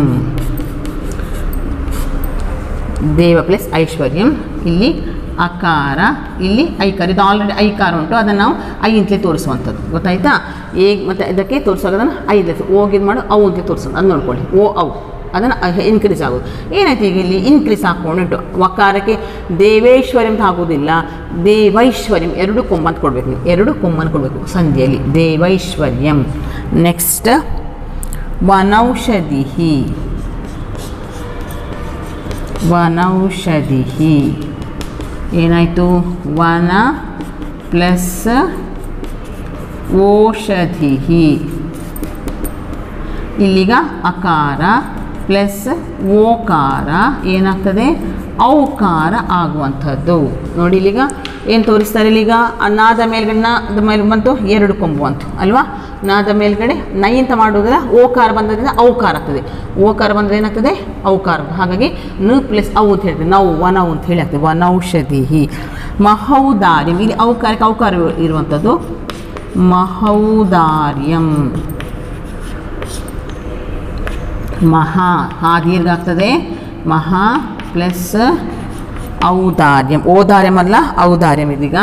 ದೇವ ಪ್ಲಸ್ ಐಶ್ವರ್ಯಂ ಇಲ್ಲಿ ಅಕಾರ ಇಲ್ಲಿ ಐಕಾರ ಇದು ಆಲ್ರೆಡಿ ಐಕಾರ ಉಂಟು ಅದನ್ನು ನಾವು ಐ ಅಂತಲೇ ತೋರಿಸುವಂಥದ್ದು ಗೊತ್ತಾಯ್ತಾ ಏ ಮತ್ತು ಇದಕ್ಕೆ ತೋರಿಸುವಾಗ ಅದನ್ನು ಐದು ಓಗಿದ್ ಮಾಡು ಅವು ಅಂತಲೇ ತೋರಿಸೋದು ಅದು ನೋಡ್ಕೊಳ್ಳಿ ಓ ಅವು ಅದನ್ನು ಇನ್ಕ್ರೀಸ್ ಆಗೋದು ಏನಾಯ್ತು ಈಗ ಇಲ್ಲಿ ಇನ್ಕ್ರೀಸ್ ಹಾಕ್ಕೊಂಡು ವಕಾರಕ್ಕೆ ದೇವೇಶ್ವರಿ ಅಂತ ಆಗೋದಿಲ್ಲ ದೇವೈಶ್ವರ್ಯಂ ಎರಡು ಕೊಂಬ ಅಂತ ಕೊಡಬೇಕು ನೀವು ಎರಡು ಕೊಂಬನ್ನು ಕೊಡಬೇಕು ಸಂಧಿಯಲ್ಲಿ ದೇವೈಶ್ವರ್ಯಂ ನೆಕ್ಸ್ಟ್ ವನೌಷಧಿ ವನೌಷಧಿ ಏನಾಯಿತು ವನ ಪ್ಲಸ್ ಓಷಧಿ ಇಲ್ಲಿಗ ಅಕಾರ ಪ್ಲಸ್ ಓಕಾರ ಏನಾಗ್ತದೆ ಔಕಾರ ಆಗುವಂಥದ್ದು ನೋಡಿ ಇಲ್ಲಿಗ ಏನು ತೋರಿಸ್ತಾರೆ ಇಲ್ಲಿಗ ಆ ನಾದ ಮೇಲ್ಗಡೆ ನಾದ ಮೇಲೆ ಬಂತು ಎರಡು ಕೊಂಬು ಅಂತು ಅಲ್ವಾ ನಾದ ಮೇಲ್ಗಡೆ ನೈ ಅಂತ ಮಾಡುವುದಿಲ್ಲ ಓಕಾರ ಬಂದದ್ರಿಂದ ಔಕಾರ ಆಗ್ತದೆ ಓಕಾರ ಬಂದರೆ ಏನಾಗ್ತದೆ ಔಕಾರ ಹಾಗಾಗಿ ನ ಪ್ಲಸ್ ಔ ಅಂತ ಹೇಳ್ತದೆ ನಾವು ವನವು ಅಂತ ಹೇಳಿ ಆಗ್ತದೆ ವನೌಷಧಿ ಮಹೌದಾರ್ಯಂ ಇಲ್ಲಿ ಔಕಾರಕ್ಕೆ ಔಕಾರ ಇರುವಂಥದ್ದು ಮಹೌದಾರ್ಯಂ ಮಹಾ ಹಾ ದೀರ್ಘ ಆಗ್ತದೆ ಮಹಾ ಪ್ಲಸ್ ಔದಾರ್ಯಂ ಓದಾರ್ಯಂ ಅಲ್ಲ ಔದಾರ್ಯಂ ಇದೀಗ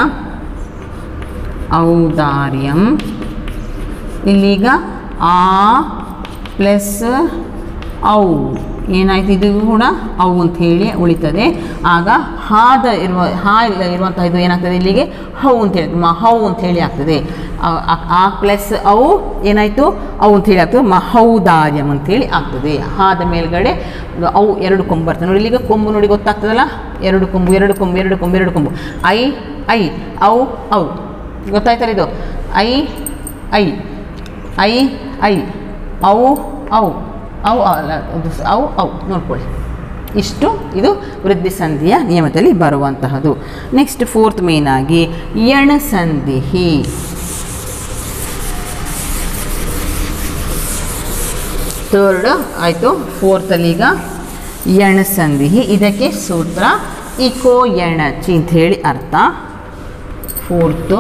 ಔದಾರ್ಯಂ ಇಲ್ಲೀಗ ಆ ಪ್ಲಸ್ ಔ ಏನಾಯ್ತು ಇದು ಕೂಡ ಅವು ಅಂತ ಹೇಳಿ ಉಳಿತದೆ ಆಗ ಹಾದ ಇರುವ ಹಾ ಇರುವಂತಹ ಇದು ಏನಾಗ್ತದೆ ಇಲ್ಲಿಗೆ ಹೌ ಅಂತ ಹೇಳಿ ಮಹೌ ಅಂತ ಹೇಳಿ ಆಗ್ತದೆ ಆ- ಆ- ಆ ಪ್ಲಸ್ ಅವು ಏನಾಯಿತು ಅವು ಅಂತ ಹೇಳಿ ಆಗ್ತದೆ ಮಹೌದಾರ್ಯಂ ಅಂತೇಳಿ ಆಗ್ತದೆ ಹಾದ ಮೇಲ್ಗಡೆ ಅವು ಎರಡು ಕೊಂಬು ಬರ್ತದೆ ನೋಡಿ ಇಲ್ಲಿಗೆ ಕೊಂಬು ನೋಡಿ ಗೊತ್ತಾಗ್ತದಲ್ಲ ಎರಡು ಕೊಂಬು ಎರಡು ಕೊಂಬು ಎರಡು ಕೊಂಬು ಎರಡು ಕೊಂಬು ಐ ಐ ಔ ಔ ಗೊತ್ತಾಯ್ತಲ್ಲ ಇದು ಐ ಐ ಐ ಐ ಔ ಔ ಔ ಅಲ್ಲ ಅದು ಸ- ಔ ಔ ನೋಡ್ಕೊಳ್ಳಿ ಇಷ್ಟು ಇದು ವೃದ್ಧಿ ಸಂಧಿಯ ನಿಯಮದಲ್ಲಿ ಬರುವಂತಹದ್ದು ನೆಕ್ಸ್ಟ್ ಫೋರ್ತ್ ಮೇನ್ ಆಗಿ ಯಣ ಸಂಧಿ ಥರ್ಡ್ ಆಯಿತು ಫೋರ್ತಲ್ಲಿ ಈಗ ಯಣ ಸಂಧಿ ಇದಕ್ಕೆ ಸೂತ್ರ ಇಕೋ ಯಣಚಿ ಅಂತ ಹೇಳಿ ಅರ್ಥ ಫೋರ್ತು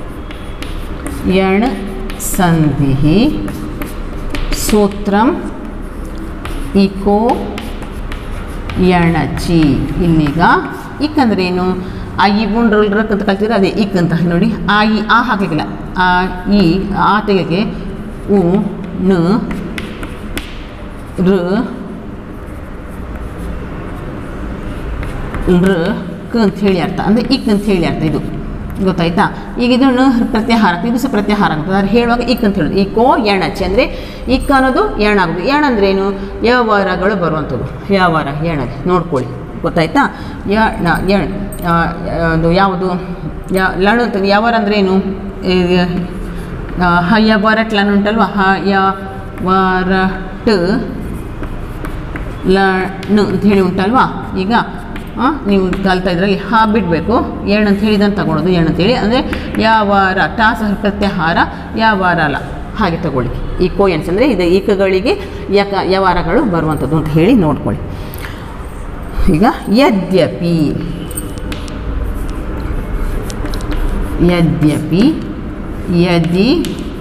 ಯಣ ಸಂಧಿ ಸೂತ್ರಂ ಇಕೋ ಯಣಚಿ ಇಲ್ಲಿಗ ಇಕ್ ಅಂದ್ರೆ ಏನು ಆ ಈ ಉಂಡ್ರಲ್ ರಕ್ ಅಂತ ಕಲ್ತಿದ್ರೆ ಅದೇ ಇಕ್ ಅಂತ ನೋಡಿ ಆ ಈ ಆ ಹಾಕಲಿಕ್ಕಿಲ್ಲ ಆ ಈ ಆ ತೆಗೆಗೆ ಉ ನ ಋ ಋ ಕ ಅಂತ ಹೇಳಿ ಅರ್ಥ ಅಂದರೆ ಇಕ್ ಅಂತ ಹೇಳಿ ಅರ್ಥ ಇದು ಗೊತ್ತಾಯ್ತಾ ಈಗ ಇದನ್ನು ಪ್ರತ್ಯಾಹಾರ ಇದು ಸಹ ಪ್ರತ್ಯಾಹಾರ ಆಗ್ತದೆ ಅದು ಹೇಳುವಾಗ ಇಕ್ ಅಂತ ಹೇಳೋದು ಇಕೋ ಎಣಚಿ ಅಂದರೆ ಇಕ್ ಅನ್ನೋದು ಎಣ ಆಗೋದು ಎಣ ಅಂದ್ರೆ ಏನು ಯಾವಾರಗಳು ಬರುವಂಥದ್ದು ಯಾವಾರ ಎಣಗೆ ನೋಡ್ಕೊಳ್ಳಿ ಗೊತ್ತಾಯ್ತಾ ಯಣ ಎಣ್ ಆ, ಅದು ಯಾವುದು ಯಾ ಲಣು ಅಂತ ಯಾವಾರ ಅಂದ್ರೆ ಏನು ಈಗ, ಆ, ಹಯ ಬರಟ್ ಲಣ್ ಉಂಟಲ್ವ ಹ ಯ ವರಟ್ ಲಣ್ಣು ಅಂತ ಹೇಳಿ ಉಂಟಲ್ವಾ ಈಗ ಆ, ನೀವು ಕಲ್ತಾ ಇದ್ರಲ್ಲಿ ಹಾ ಬಿಡಬೇಕು ಏಣ್ ಅಂತ ಹೇಳಿದಂತ ತಗೊಳ್ಳೋದು ಏಣ್ ಅಂತೇಳಿ ಅಂದರೆ ಯಾವಾರ ಟಾ ಸಹ ಪ್ರತ್ಯಾಹಾರ ಯಾವಾರ ಅಲ್ಲ ಹಾಗೆ ತಗೊಳ್ಳಿ ಈ ಕೋಯನ್ಸ್ ಅಂದರೆ ಇದು ಈಕಗಳಿಗೆ ಯಕ ಯವಾರಗಳು ಬರುವಂಥದ್ದು ಅಂತ ಹೇಳಿ ನೋಡ್ಕೊಳ್ಳಿ ಈಗ ಯದ್ಯಪಿ ಯದ್ಯಪಿ ಯದಿ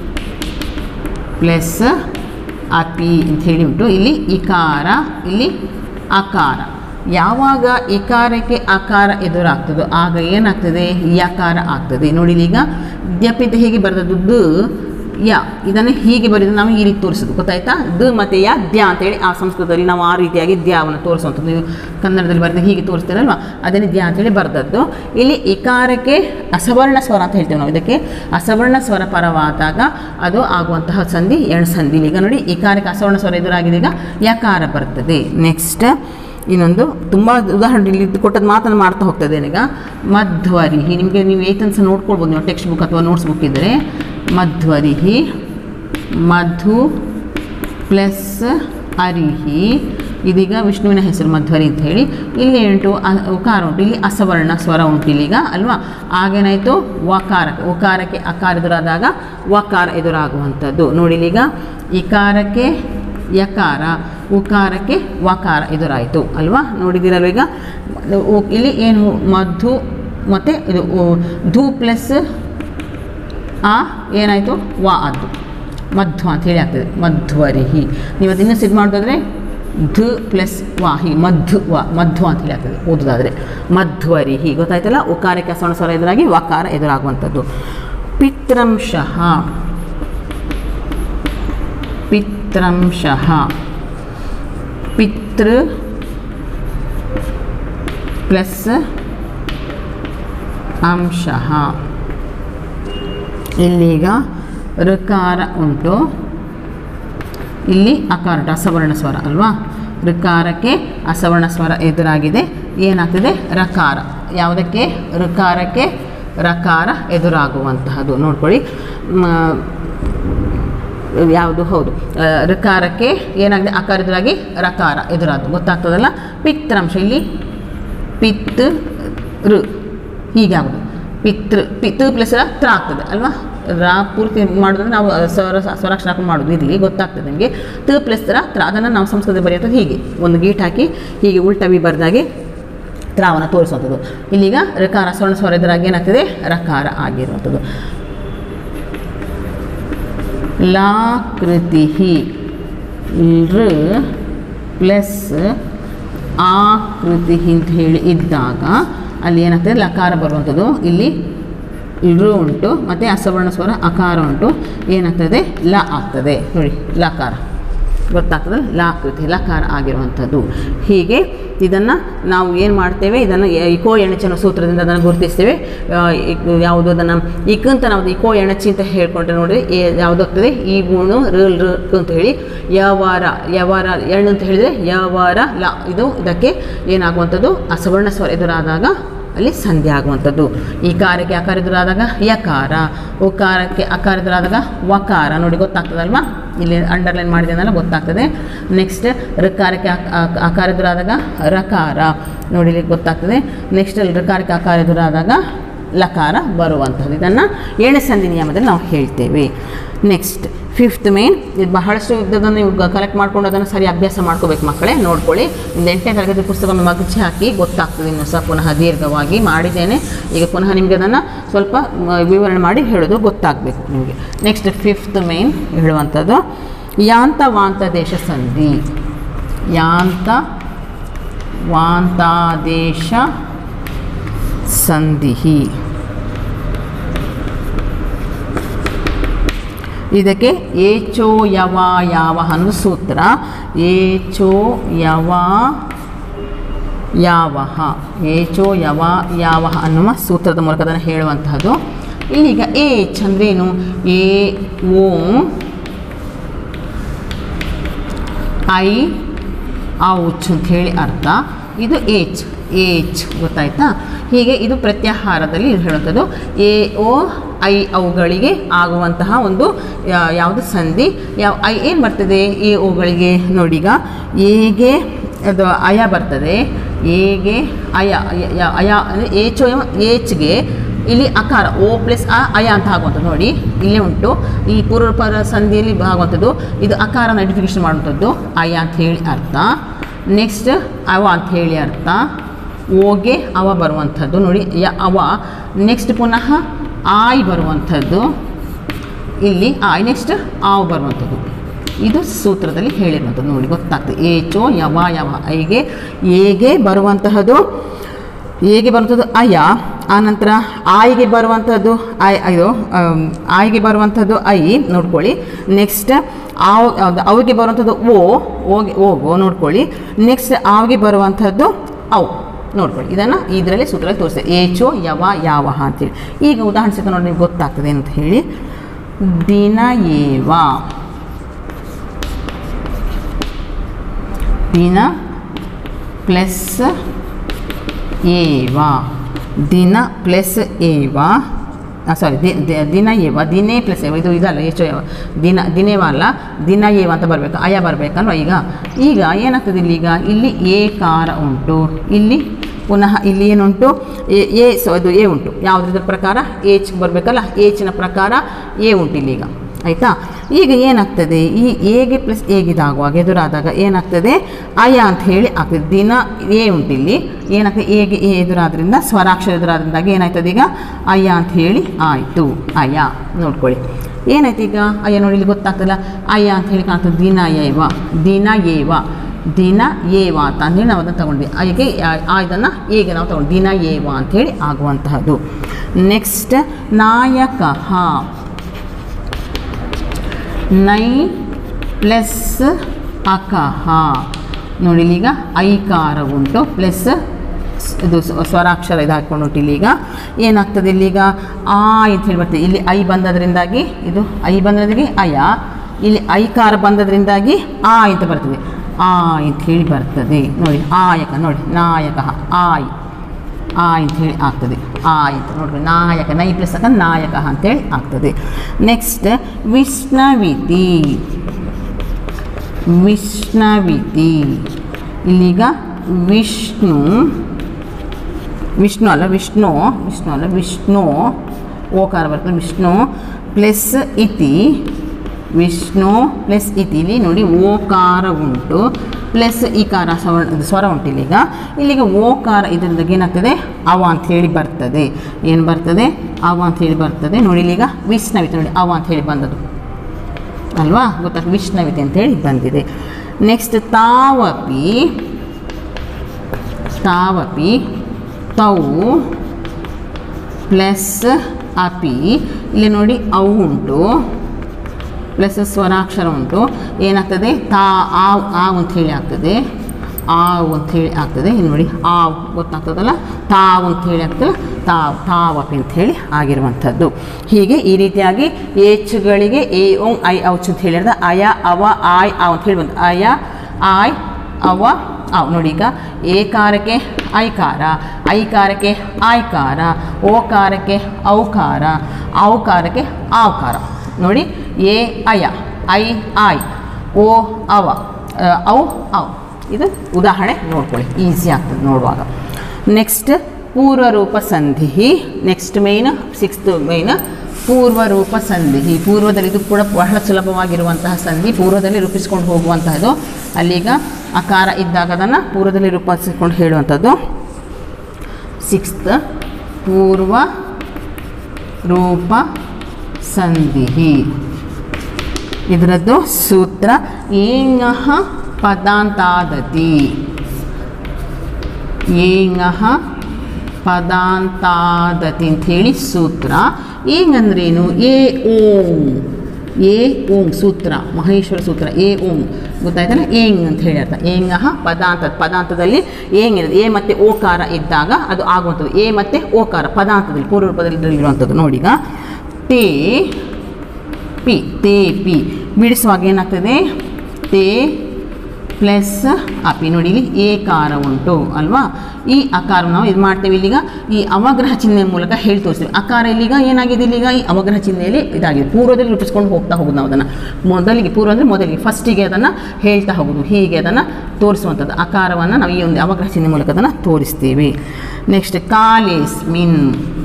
ಪ್ಲಸ್ ಅಪಿ ಅಂತ ಹೇಳಿ ಉಂಟು ಇಲ್ಲಿ ಇಕಾರ ಇಲ್ಲಿ ಅಕಾರ ಯಾವಾಗ ಇಕಾರಕ್ಕೆ ಅಕಾರ ಎದುರಾಗ್ತದೋ ಆಗ ಏನಾಗ್ತದೆ ಯಕಾರ ಆಗ್ತದೆ ನೋಡಿ ಇಲ್ಲಿ ಈಗ ದ್ಯಪಿದ ಹೇಗೆ ಬರ್ತದ್ದು ದ ಯ ಇದನ್ನು ಹೀಗೆ ಬರೆದು ನಾವು ಈ ರೀತಿ ತೋರಿಸೋದು ಗೊತ್ತಾಯ್ತಾ ದ ಮತ್ತು ಯ ದ್ಯ ಅಂತೇಳಿ ಆ ಸಂಸ್ಕೃತದಲ್ಲಿ ನಾವು ಆ ರೀತಿಯಾಗಿ ದ್ಯಾವನ್ನು ತೋರಿಸುವಂಥದ್ದು ನೀವು ಕನ್ನಡದಲ್ಲಿ ಬರೆದು ಹೀಗೆ ತೋರಿಸ್ತೀರಲ್ವ ಅದನ್ನೇ ದ್ಯ ಅಂತೇಳಿ ಬರೆದದ್ದು ಇಲ್ಲಿ ಇಕಾರಕ್ಕೆ ಅಸವರ್ಣ ಸ್ವರ ಅಂತ ಹೇಳ್ತೇವೆ ನಾವು ಇದಕ್ಕೆ ಅಸವರ್ಣ ಸ್ವರ ಪರವಾದಾಗ ಅದು ಆಗುವಂತಹ ಸಂಧಿ ಎಣ್ ಸಂಧಿ ಈಗ ನೋಡಿ ಇಕಾರಕ್ಕೆ ಅಸವರ್ಣ ಸ್ವರ ಎದುರಾಗಿದೆ ಈಗ ಯಕಾರ ಬರ್ತದೆ ನೆಕ್ಸ್ಟ್ ಇನ್ನೊಂದು ತುಂಬ ಉದಾಹರಣೆ ಇಲ್ಲಿ ಕೊಟ್ಟದ್ದು ಮಾತನ್ನು ಮಾಡ್ತಾ ಹೋಗ್ತದೆ ಈಗ ಮಧ್ವರಿಹಿ ನಿಮಗೆ ನೀವು ಏತನ್ಸ ನೋಡ್ಕೊಳ್ಬೋದು ನೀವು ಟೆಕ್ಸ್ಟ್ ಬುಕ್ ಅಥವಾ ನೋಟ್ಸ್ ಬುಕ್ ಇದ್ದರೆ ಮಧ್ವರಿಹಿ ಮಧು ಪ್ಲಸ್ ಅರಿಹಿ ಇದೀಗ ವಿಷ್ಣುವಿನ ಹೆಸರು ಮಧ್ವರಿ ಅಂತ ಹೇಳಿ ಇಲ್ಲಿ ಉಂಟು ಅ- ಉಕಾರ ಉಂಟು ಇಲ್ಲಿ ಅಸವರ್ಣ ಸ್ವರ ಉಂಟು ಇಲ್ಲೀಗ ಅಲ್ವಾ ಆಗೇನಾಯಿತು ವಕಾರಕ್ಕೆ ಉಕಾರಕ್ಕೆ ಅಕಾರ ಎದುರಾದಾಗ ವಕಾರ ಎದುರಾಗುವಂಥದ್ದು ನೋಡಿ ಇಲ್ಲೀಗ ಇಕಾರಕ್ಕೆ ಯಕಾರ ಉಕಾರಕ್ಕೆ ವಕಾರ ಎದುರಾಯಿತು ಅಲ್ವಾ ನೋಡಿದ್ದೀರಲ್ವ ಈಗ ಉ- ಇಲ್ಲಿ ಏನು ಮಧು ಮತ್ತು ಇದು ಉ- ಧು ಪ್ಲಸ್ ಆ ಏನಾಯಿತು ವಾ ಅದು ಮಧ್ವ ಅಂತ ಹೇಳಿ ಆಗ್ತದೆ ಮಧ್ವರಿಹಿ ನೀವು ಅದನ್ನು ಸಿದ್ದು ಮಾಡೋದಾದರೆ ಧ ಪ್ಲಸ್ ವಾಹಿ ಮಧ್ವ ವ ಮಧ್ವ ಅಂತ ಹೇಳಿ ಆಗ್ತದೆ ಓದೋದಾದರೆ ಮಧ್ವರಿಹಿ ಗೊತ್ತಾಯ್ತಲ್ಲ ಉಕಾರಕ್ಕೆ ಸಣ್ಣ ಸ್ವರ ಎದುರಾಗಿ ವಕಾರ ಎದುರಾಗುವಂಥದ್ದು ಪಿತ್ರಂಶಃ ಪಿತ್ರಂಶಃ ಪಿತೃ ಪ್ಲಸ್ ಅಂಶಃ ಇಲ್ಲೀಗ ಋಕಾರ ಉಂಟು ಇಲ್ಲಿ ಅಕಾರ ಉಂಟು ಅಸವರ್ಣ ಸ್ವರ ಅಲ್ವಾ ಋಕಾರಕ್ಕೆ ಅಸವರ್ಣ ಸ್ವರ ಎದುರಾಗಿದೆ ಏನಾಗ್ತದೆ ರಕಾರ ಯಾವುದಕ್ಕೆ ಋಕಾರಕ್ಕೆ ರಕಾರ ಎದುರಾಗುವಂತಹದ್ದು ನೋಡ್ಕೊಳ್ಳಿ ಮ, ಯಾವುದು ಹೌದು ಆ, ಋಕಾರಕ್ಕೆ ಏನಾಗಿದೆ ಅಕಾರ ಎದುರಾಗಿ ರಕಾರ ಎದುರಾದ್ದು ಗೊತ್ತಾಗ್ತದಲ್ಲ ಪಿತ್ರಂಶ ಇಲ್ಲಿ ಪಿತ್ ಋ ಹೀಗೆ ಆಗೋದು ಪಿತೃ ಪಿತೃ ಪ್ಲಸ್ ತ್ರ ಆಗ್ತದೆ ಅಲ್ವಾ ರಾ ಪೂರ್ತಿ ಮಾಡೋದಂದ್ರೆ ನಾವು ಸ್ವರ ಸ್ವರಾಕ್ಷರ ಹಾಕೊಂಡು ಮಾಡೋದು ಇರಲಿ ಗೊತ್ತಾಗ್ತದೆ ನಿಮಗೆ ತ ಪ್ಲಸ್ ತ್ರ ತ್ರ ಅದನ್ನು ನಾವು ಸಂಸ್ಕೃತ ಬರೆಯೋದು ಹೀಗೆ ಒಂದು ಗೀಟ್ ಹಾಕಿ ಹೀಗೆ ಉಲ್ಟವಿ ಬರೆದಾಗೆ ತ್ರಾವನ್ನ ತೋರಿಸುವಂಥದ್ದು ಇಲ್ಲೀಗ ರಕಾರ ಸ್ವರ್ಣ ಸ್ವರ ಎದುರಾಗಿ ಏನಾಗ್ತದೆ ರಕಾರ ಆಗಿರುವಂಥದ್ದು ಲಾಕೃತಿ ಋ ಪ್ಲಸ್ ಆಕೃತಿ ಅಂತ ಹೇಳಿ ಇದ್ದಾಗ ಅಲ್ಲಿ ಏನಾಗ್ತದೆ ಲಕಾರ ಬರುವಂಥದ್ದು ಇಲ್ಲಿ ಋ ಉಂಟು ಮತ್ತು ಅಸವರ್ಣ ಸ್ವರ ಅಕಾರ ಉಂಟು ಏನಾಗ್ತದೆ ಲ ಆಗ್ತದೆ ನೋಡಿ ಲಕಾರ ಗೊತ್ತಾಗ್ತದೆ ಲಾಕೃತಿ ಲಕಾರ ಆಗಿರುವಂಥದ್ದು ಹೀಗೆ ಇದನ್ನು ನಾವು ಏನು ಮಾಡ್ತೇವೆ ಇದನ್ನು ಇಕೋ ಎಣಚನ ಸೂತ್ರದಿಂದ ಅದನ್ನು ಗುರುತಿಸ್ತೇವೆ ಆ, ಇಕ್- ಯಾವುದು ಅದನ್ನು ಇಕ್ ಅಂತ ನಾವು ಇಕೋ ಎಣಚಿ ಅಂತ ಹೇಳ್ಕೊಂಡ್ರೆ ನೋಡಿ ಏ- ಯಾವುದಾಗ್ತದೆ ಈ ಮೂಣು ರ ರ ಕ್ ಅಂತ ಹೇಳಿ ಯವಾರ ಯವಾರ ಎಣ್ಣು ಅಂತ ಹೇಳಿದರೆ ಯವಾರ ಲ ಇದು ಇದಕ್ಕೆ ಏನಾಗುವಂಥದ್ದು ಅಸವರ್ಣ ಸ್ವರ ಎದುರಾದಾಗ ಅಲ್ಲಿ ಸಂಧಿ ಆಗುವಂಥದ್ದು ಈ ಕಾರ್ಯಕ್ಕೆ ಅಕಾರ ಎದುರಾದಾಗ ಯಕಾರ ಉಕಾರಕ್ಕೆ ಅಕಾರ ಎದುರಾದಾಗ ವಕಾರ ನೋಡಿ ಗೊತ್ತಾಗ್ತದಲ್ವಾ ಇಲ್ಲಿ ಅಂಡರ್ಲೈನ್ ಮಾಡಿದೆನಲ್ಲ ಗೊತ್ತಾಗ್ತದೆ ನೆಕ್ಸ್ಟ್ ಋಕಾರಕ್ಕೆ ಅಕ್- ಅಕ್- ಅಕಾರ ಎದುರಾದಾಗ ರಕಾರ ನೋಡಿ ಇಲ್ಲಿ ಗೊತ್ತಾಗ್ತದೆ ನೆಕ್ಸ್ಟ್ ಋಕಾರಕ್ಕೆ ಅಕಾರ ಎದುರಾದಾಗ ಲಕಾರ ಬರುವಂಥದ್ದು ಇದನ್ನು ಏಳನೇ ಸಂಧಿ ನಿಯಮದಲ್ಲಿ ನಾವು ಹೇಳ್ತೇವೆ ನೆಕ್ಸ್ಟ್ ಫಿಫ್ತ್ ಮೇನ್ ಇದು ಬಹಳಷ್ಟು ಇದ್ದದನ್ನು ನೀವು ಕಲೆಕ್ಟ್ ಮಾಡ್ಕೊಂಡು ಅದನ್ನು ಸರಿ ಅಭ್ಯಾಸ ಮಾಡ್ಕೋಬೇಕು ಮಕ್ಕಳೇ ನೋಡ್ಕೊಳ್ಳಿ ಒಂದು ಎಂಟನೇ ತರಗತಿ ಪುಸ್ತಕವನ್ನು ಮಗಚಿ ಹಾಕಿ ಗೊತ್ತಾಗ್ತದೆ ಇನ್ನು ಸಹ ಪುನಃ ದೀರ್ಘವಾಗಿ ಮಾಡಿದ್ದೇನೆ ಈಗ ಪುನಃ ನಿಮಗೆ ಅದನ್ನು ಸ್ವಲ್ಪ ಮ, ವಿವರಣೆ ಮಾಡಿ ಹೇಳೋದು ಗೊತ್ತಾಗಬೇಕು ನಿಮಗೆ ನೆಕ್ಸ್ಟ್ ಫಿಫ್ತ್ ಮೇನ್ ಹೇಳುವಂಥದ್ದು ಯಾಂತ ವಾಂತ ದೇಶ ಸಂಧಿ ಯಾಂತ ವಾಂತಾದೇಶ ಸಂಧಿ ಇದಕ್ಕೆ ಏಚೋ ಯವ ಯಾವ ಅನ್ನೋ ಸೂತ್ರ ಏಚೋ ಯವ ಯಾವಹ ಏಚೋ ಯವ ಯಾವಹ ಅನ್ನುವ ಸೂತ್ರದ ಮೂಲಕ ಅದನ್ನು ಹೇಳುವಂತಹದ್ದು ಇಲ್ಲೀಗ ಏಚ್ ಅಂದ್ರೇನು ಎ ಓ ಐ ಔಚ್ ಅಂತ ಹೇಳಿ ಅರ್ಥ ಇದು ಏಚ್ ಏಚ್ ಗೊತ್ತಾಯ್ತಾ ಹೀಗೆ ಇದು ಪ್ರತ್ಯಾಹಾರದಲ್ಲಿ ಇದು ಹೇಳುವಂಥದ್ದು ಎ ಓ ಐ ಅವುಗಳಿಗೆ ಆಗುವಂತಹ ಒಂದು ಯಾ- ಯಾವುದು ಸಂಧಿ ಯಾವ ಐ ಏನು ಬರ್ತದೆ ಎ ಓಗಳಿಗೆ ನೋಡೀಗ ಎಗೆ ಅದು ಅಯ ಬರ್ತದೆ ಎಗೆ ಅಯ ಯ- ಯ- ಅಯ ಅಂದರೆ ಏಚ್ ಏಚ್ಗೆ ಇಲ್ಲಿ ಅಕಾರ ಓ ಪ್ಲಸ್ ಅ ಅಯ ಅಂತ ಆಗುವಂಥದ್ದು ನೋಡಿ ಇಲ್ಲೇ ಉಂಟು ಈ ಪೂರ್ವಪರ ಸಂಧಿಯಲ್ಲಿ ಆಗುವಂಥದ್ದು ಇದು ಅಕಾರ ಐಡೆಂಟಿಫಿಕೇಶನ್ ಮಾಡುವಂಥದ್ದು ಅಯ ಅಂತ ಹೇಳಿ ಅರ್ಥ ನೆಕ್ಸ್ಟ್ ಅವ ಅಂತ ಹೇಳಿ ಅರ್ಥ ಓಗೆ ಅವ ಬರುವಂಥದ್ದು ನೋಡಿ ಯ ಅವ ನೆಕ್ಸ್ಟ್ ಪುನಃ ಆಯ್ ಬರುವಂಥದ್ದು ಇಲ್ಲಿ ಆಯ್ ನೆಕ್ಸ್ಟ್ ಆವು ಬರುವಂಥದ್ದು ಇದು ಸೂತ್ರದಲ್ಲಿ ಹೇಳಿರುವಂಥದ್ದು ನೋಡಿ ಗೊತ್ತಾಗ್ತದೆ ಏಚೋ ಯವ ಯವ ಐಗೆ ಏಗೆ ಬರುವಂತಹದ್ದು ಏಗೆ ಬರುವಂಥದ್ದು ಅಯ ಆನಂತರ ಆಯಿಗೆ ಬರುವಂಥದ್ದು ಐ ಇದು ಆಮ್, ಆಯಿಗೆ ಬರುವಂಥದ್ದು ಐ ನೋಡ್ಕೊಳ್ಳಿ ನೆಕ್ಸ್ಟ್ ಆವ್ ಯಾವ್ದು ಅವಿಗೆ ಬರುವಂಥದ್ದು ಓ ಓಗೆ ಓಗೋ ನೋಡ್ಕೊಳ್ಳಿ ನೆಕ್ಸ್ಟ್ ಆವಿಗೆ ಬರುವಂಥದ್ದು ಅವು ನೋಡ್ಕೊಳ್ಳಿ ಇದನ್ನು ಇದರಲ್ಲಿ ಸೂತ್ರದಲ್ಲಿ ತೋರಿಸ್ತೇವೆ ಏಚೋ ಯವ ಯಾವಹ ಅಂತೇಳಿ ಈಗ ಉದಾಹರಣೆ ಸಹಿತ ನೋಡಿ ನಿಮ್ಗೆ ಗೊತ್ತಾಗ್ತದೆ ಅಂತ ಹೇಳಿ ದಿನ ಏವ ದಿನ ಪ್ಲಸ್ ಏವ ದಿನ ಪ್ಲಸ್ ಏವ ಸಾರಿ ದಿನ ಏವ ದಿನೇ ಪ್ಲಸ್ ಏವ ಇದು ಇದಲ್ಲ ಎಷ್ಟು ಯಾವ ದಿನ ದಿನೇವ ಅಲ್ಲ ದಿನ ಏವ ಅಂತ ಬರಬೇಕು ಅಯ ಬರಬೇಕಲ್ವ ಈಗ ಈಗ ಏನಾಗ್ತದೆ ಇಲ್ಲಿ ಈಗ ಇಲ್ಲಿ ಎ ಕಾರ ಉಂಟು ಇಲ್ಲಿ ಪುನಃ ಇಲ್ಲಿ ಏನುಂಟು ಎ ಎ ಸೊ ಅದು ಎ ಉಂಟು ಯಾವುದ್ರ ಪ್ರಕಾರ ಏಚ್ ಬರಬೇಕಲ್ಲ ಏಚಿನ ಪ್ರಕಾರ ಎ ಉಂಟು ಇಲ್ಲೀಗ ಆಯಿತಾ ಈಗ ಏನಾಗ್ತದೆ ಈ ಎಗೆ ಪ್ಲಸ್ ಏಗಿದಾಗುವಾಗ ಎದುರಾದಾಗ ಏನಾಗ್ತದೆ ಅಯ ಅಂತ ಹೇಳಿ ಆಗ್ತದೆ ದಿನ ಎ ಉಂಟಿಲ್ಲಿ ಏನಾಗ್ತದೆ ಎಗೆ ಎ ಎದುರಾದ್ರಿಂದ ಸ್ವರಾಕ್ಷರ ಎದುರಾದ್ರಿಂದಾಗ ಏನಾಯ್ತದೆ ಈಗ ಅಯ ಅಂತ ಹೇಳಿ ಆಯಿತು ಅಯ ನೋಡ್ಕೊಳ್ಳಿ ಏನಾಯ್ತು ಈಗ ಅಯ್ಯ ನೋಡಿ ಇಲ್ಲಿ ಗೊತ್ತಾಗ್ತದಲ್ಲ ಅಯ್ಯ ಅಂತ ಹೇಳಿ ಕಾಣ್ತದೆ ದಿನ ಏವ ದಿನ ಏವ ದಿನ ಏವ ಅಂತ ಅಂದೇಳಿ ನಾವು ಅದನ್ನು ತಗೊಂಡ್ವಿ ಅಯ್ಯಗೆ ಆ ಇದನ್ನು ಹೇಗೆ ನಾವು ತಗೊಂಡು ದಿನ ಏವ ಅಂಥೇಳಿ ಆಗುವಂತಹದ್ದು ನೆಕ್ಸ್ಟ್ ನಾಯಕಃ ನೈ ಪ್ಲಸ್ ಅಕಹ ನೋಡಿ ಇಲ್ಲೀಗ ಐಕಾರ ಉಂಟು ಪ್ಲಸ್ ಇದು ಸ್ವ- ಸ್ವರಾಕ್ಷರ ಇದು ಹಾಕ್ಕೊಂಡು ಉಂಟು ಇಲ್ಲೀಗ ಏನಾಗ್ತದೆ ಇಲ್ಲೀಗ ಆ ಅಂತ ಹೇಳಿ ಬರ್ತದೆ ಇಲ್ಲಿ ಐ ಬಂದದ್ರಿಂದಾಗಿ ಇದು ಐ ಬಂದದ್ರಿಗೆ ಅಯ ಇಲ್ಲಿ ಐಕಾರ ಬಂದದ್ರಿಂದಾಗಿ ಆ ಅಂತ ಬರ್ತದೆ ಆ ಅಂತ ಹೇಳಿ ಬರ್ತದೆ ನೋಡಿ ಆಯಕ ನೋಡಿ ನಾಯಕ ಆಯ್ ಆ ಅಂತ ಹೇಳಿ ಆಗ್ತದೆ ಆಯ್ತು ನೋಡ್ರಿ ನಾಯಕ ನೈ ಪ್ಲಸ್ ಅಕ ನಾಯಕ ಅಂತೇಳಿ ಆಗ್ತದೆ ನೆಕ್ಸ್ಟ್ ವಿಷ್ಣವಿತಿ ವಿಷ್ಣವಿತಿ ಇಲ್ಲೀಗ ವಿಷ್ಣು ವಿಷ್ಣು ಅಲ್ಲ ವಿಷ್ಣು ವಿಷ್ಣು ಅಲ್ಲ ವಿಷ್ಣು ಓಕಾರ ಬರ್ತದೆ ವಿಷ್ಣು ಪ್ಲಸ್ ಇತಿ ವಿಷ್ಣು ಪ್ಲಸ್ ಇತಿ ಇಲ್ಲಿ ನೋಡಿ ಓಕಾರ ಉಂಟು ಪ್ಲಸ್ ಈಕಾರ ಸ್ವರ ಇದು ಸ್ವರ ಉಂಟು ಇಲ್ಲೀಗ ಇಲ್ಲಿಗ ಓಕಾರ ಇದರಿಂದ ಏನಾಗ್ತದೆ ಅವ ಅಂತ ಹೇಳಿ ಬರ್ತದೆ ಏನು ಬರ್ತದೆ ಅವ ಅಂತ ಹೇಳಿ ಬರ್ತದೆ ನೋಡಿ ಇಲ್ಲೀಗ ವಿಷ್ಣವಿತಿ ನೋಡಿ ಅವ ಅಂತ ಹೇಳಿ ಬಂದದ್ದು ಅಲ್ವಾ ಗೊತ್ತಾಗ್ತದೆ ವಿಷ್ಣವಿತಿ ಅಂತೇಳಿ ಬಂದಿದೆ ನೆಕ್ಸ್ಟ್ ತಾವಪಿ ತಾವಪಿ ತೌ ಪ್ಲಸ್ ಅಪಿ ಇಲ್ಲಿ ನೋಡಿ ಅವು ಉಂಟು ಪ್ಲಸ್ ಸ್ವರಾಕ್ಷರ ಉಂಟು ಏನಾಗ್ತದೆ ತಾ ಆವ್ ಆವ್ ಅಂತ ಹೇಳಿ ಆಗ್ತದೆ ಆವ್ ಅಂತ ಹೇಳಿ ಆಗ್ತದೆ ಇಲ್ಲಿ ನೋಡಿ ಆವ್ ಗೊತ್ತಾಗ್ತದಲ್ಲ ತಾವ್ ಅಂತ ಹೇಳಿ ಆಗ್ತದೆ ತಾವ್ ತಾವಪಿ ಅಂತ ಹೇಳಿ ಆಗಿರುವಂಥದ್ದು ಹೀಗೆ ಈ ರೀತಿಯಾಗಿ ಏಚುಗಳಿಗೆ ಎ ಓಂ ಐ ಔಚ್ ಅಂತ ಹೇಳಿದ್ರೆ ಅಯ ಅವ ಆಯ್ ಆವ್ ಅಂತ ಹೇಳಿ ಬಂತು ಅಯ ಆಯ್ ಅವ ಅವ್ ನೋಡಿ ಈಗ ಏಕಾರಕ್ಕೆ ಐಕಾರ ಐಕಾರಕ್ಕೆ ಆಯ್ಕಾರ ಓಕಾರಕ್ಕೆ ಔಕಾರ ಔಕಾರಕ್ಕೆ ಆವ್ಕಾರ ನೋಡಿ ಎ ಅಯ ಐ ಆಯ್ ಓ ಅವ ಅ, ಔ ಅವ್ ಇದು ಉದಾಹರಣೆ ನೋಡ್ಕೊಳ್ಳಿ ಈಸಿ ಆಗ್ತದೆ ನೋಡುವಾಗ ನೆಕ್ಸ್ಟ್ ಪೂರ್ವರೂಪ ಸಂಧಿ ನೆಕ್ಸ್ಟ್ ಮೇಯ್ನ್ ಸಿಕ್ಸ್ತ್ ಮೇಯ್ನ್ ಪೂರ್ವರೂಪ ಸಂಧಿ ಪೂರ್ವದಲ್ಲಿ ಇದು ಕೂಡ ಬಹಳ ಸುಲಭವಾಗಿರುವಂತಹ ಸಂಧಿ ಪೂರ್ವದಲ್ಲಿ ರೂಪಿಸ್ಕೊಂಡು ಹೋಗುವಂತಹದ್ದು ಅಲ್ಲೀಗ ಅಕಾರ ಇದ್ದಾಗ ಅದನ್ನು ಪೂರ್ವದಲ್ಲಿ ರೂಪಿಸಿಕೊಂಡು ಹೇಳುವಂಥದ್ದು ಸಿಕ್ಸ್ತ್ ಪೂರ್ವ ರೂಪ ಸಂಧಿ ಇದರದ್ದು ಸೂತ್ರ ಏಂಗಃ ಪದಾಂತಾದತಿ ಏಂಗಃ ಪದಾಂತಾದತಿ ಅಂಥೇಳಿ ಸೂತ್ರ ಏಂಗಂದ್ರೇನು ಎ ಓಂ ಎ ಓಂ ಸೂತ್ರ ಮಹೇಶ್ವರ ಸೂತ್ರ ಎ ಓಂ ಗೊತ್ತಾಯ್ತಲ್ಲ ಏಂಗ್ ಅಂತ ಹೇಳಿ ಅರ್ಥ ಏಂಗಃ ಪದಾಂತ ಪದಾಂತದಲ್ಲಿ ಏಂಗ್ ಇರೋದು ಎ ಮತ್ತು ಓಕಾರ ಇದ್ದಾಗ ಅದು ಆಗುವಂಥದ್ದು ಎ ಮತ್ತು ಓಕಾರ ಪದಾಂತದಲ್ಲಿ ಪೂರ್ವರೂಪದಲ್ಲಿ ಇರುವಂಥದ್ದು ನೋಡೀಗ ತೇ ಪಿ ತೇ ಪಿ ಬಿಡಿಸುವಾಗ ಏನಾಗ್ತದೆ ತೇ ಪ್ಲಸ್ ಅಪಿ ನೋಡಿ ಇಲ್ಲಿ ಏಕಾರ ಉಂಟು ಅಲ್ವಾ ಈ ಅಕಾರ ನಾವು ಇದು ಮಾಡ್ತೇವೆ ಇಲ್ಲಿಗ ಈ ಅವಗ್ರಹ ಚಿಹ್ನೆ ಮೂಲಕ ಹೇಳಿ ತೋರಿಸ್ತೀವಿ ಅಕಾರ ಇಲ್ಲಿಗ ಏನಾಗಿದೆ ಇಲ್ಲಿಗ ಈ ಅವಗ್ರಹ ಚಿಹ್ನೆಯಲ್ಲಿ ಇದಾಗಿದೆ ಪೂರ್ವದಲ್ಲಿ ರೂಪಿಸ್ಕೊಂಡು ಹೋಗ್ತಾ ಹೋಗೋದು ನಾವು ಅದನ್ನು ಮೊದಲಿಗೆ ಪೂರ್ವ ಅಂದರೆ ಮೊದಲಿಗೆ ಫಸ್ಟಿಗೆ ಅದನ್ನು ಹೇಳ್ತಾ ಹೋಗೋದು ಹೀಗೆ ಅದನ್ನು ತೋರಿಸುವಂಥದ್ದು ಅಕಾರವನ್ನು ನಾವು ಈ ಒಂದು ಅವಗ್ರಹ ಚಿಹ್ನೆ ಮೂಲಕ ಅದನ್ನು ತೋರಿಸ್ತೀವಿ ನೆಕ್ಸ್ಟ್ ಕಾಲೇಸ್ಮಿನ್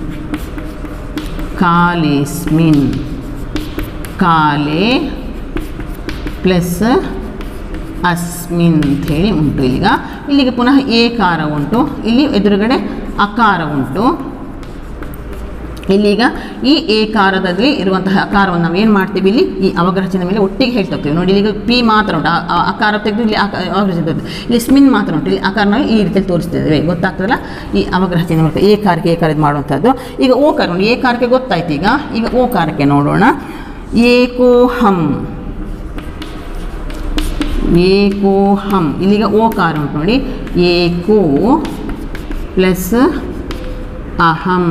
ಕಾಲೇಸ್ಮಿನ್ ಕಾಲೆ ಪ್ಲಸ್ ಅಸ್ಮಿನ್ ಅಂಥೇಳಿ ಉಂಟು ಈಗ ಇಲ್ಲಿಗೆ ಪುನಃ ಏಕಾರ ಉಂಟು ಇಲ್ಲಿ ಎದುರುಗಡೆ ಅಕಾರ ಉಂಟು ಇಲ್ಲೀಗ ಈ ಏಕಾರದಲ್ಲಿ ಇರುವಂತಹ ಅಕಾರವನ್ನು ನಾವು ಏನು ಮಾಡ್ತೀವಿ ಇಲ್ಲಿ ಈ ಅವಗ್ರಹ ಚಿಹ್ನೆ ಮೇಲೆ ಒಟ್ಟಿಗೆ ಹೇಳ್ತಾ ಹೋಗ್ತೀವಿ ನೋಡಿ ಈಗ ಪಿ ಮಾತ್ರ ಉಂಟು ಆ- ಆ ಅಕಾರ ತೆಗೆದು ಇಲ್ಲಿ ಅಕ- ಅವಗ್ರಹ ಚಿಹ್ನೆ ತೆಗ್ದು. ಇಲ್ಲಿ ಸ್ಮಿನ್ ಮಾತ್ರ ಉಂಟು ಇಲ್ಲಿ ಅಕಾರ ನಾವು ಈ ರೀತಿಯಲ್ಲಿ ತೋರಿಸ್ತಿದ್ದೇವೆ ಗೊತ್ತಾಗ್ತದಲ್ಲ ಈ ಅವಗ್ರಹ ಚಿಹ್ನೆ ಮೂಲಕ ಏಕಾರಕ್ಕೆ ಏಕಾರ ಇದು ಮಾಡುವಂಥದ್ದು ಈಗ ಓಕಾರ ನೋಡಿ ಏಕಾರಕ್ಕೆ ಗೊತ್ತಾಯ್ತು ಈಗ ಈಗ ಓಕಾರಕ್ಕೆ ನೋಡೋಣ ಏಕೋಹಂ ಏಕೋಹಂ ಇಲ್ಲಿಗ ಓಕಾರ ಉಂಟು ನೋಡಿ ಏಕೋ ಪ್ಲಸ್ ಅಹಂ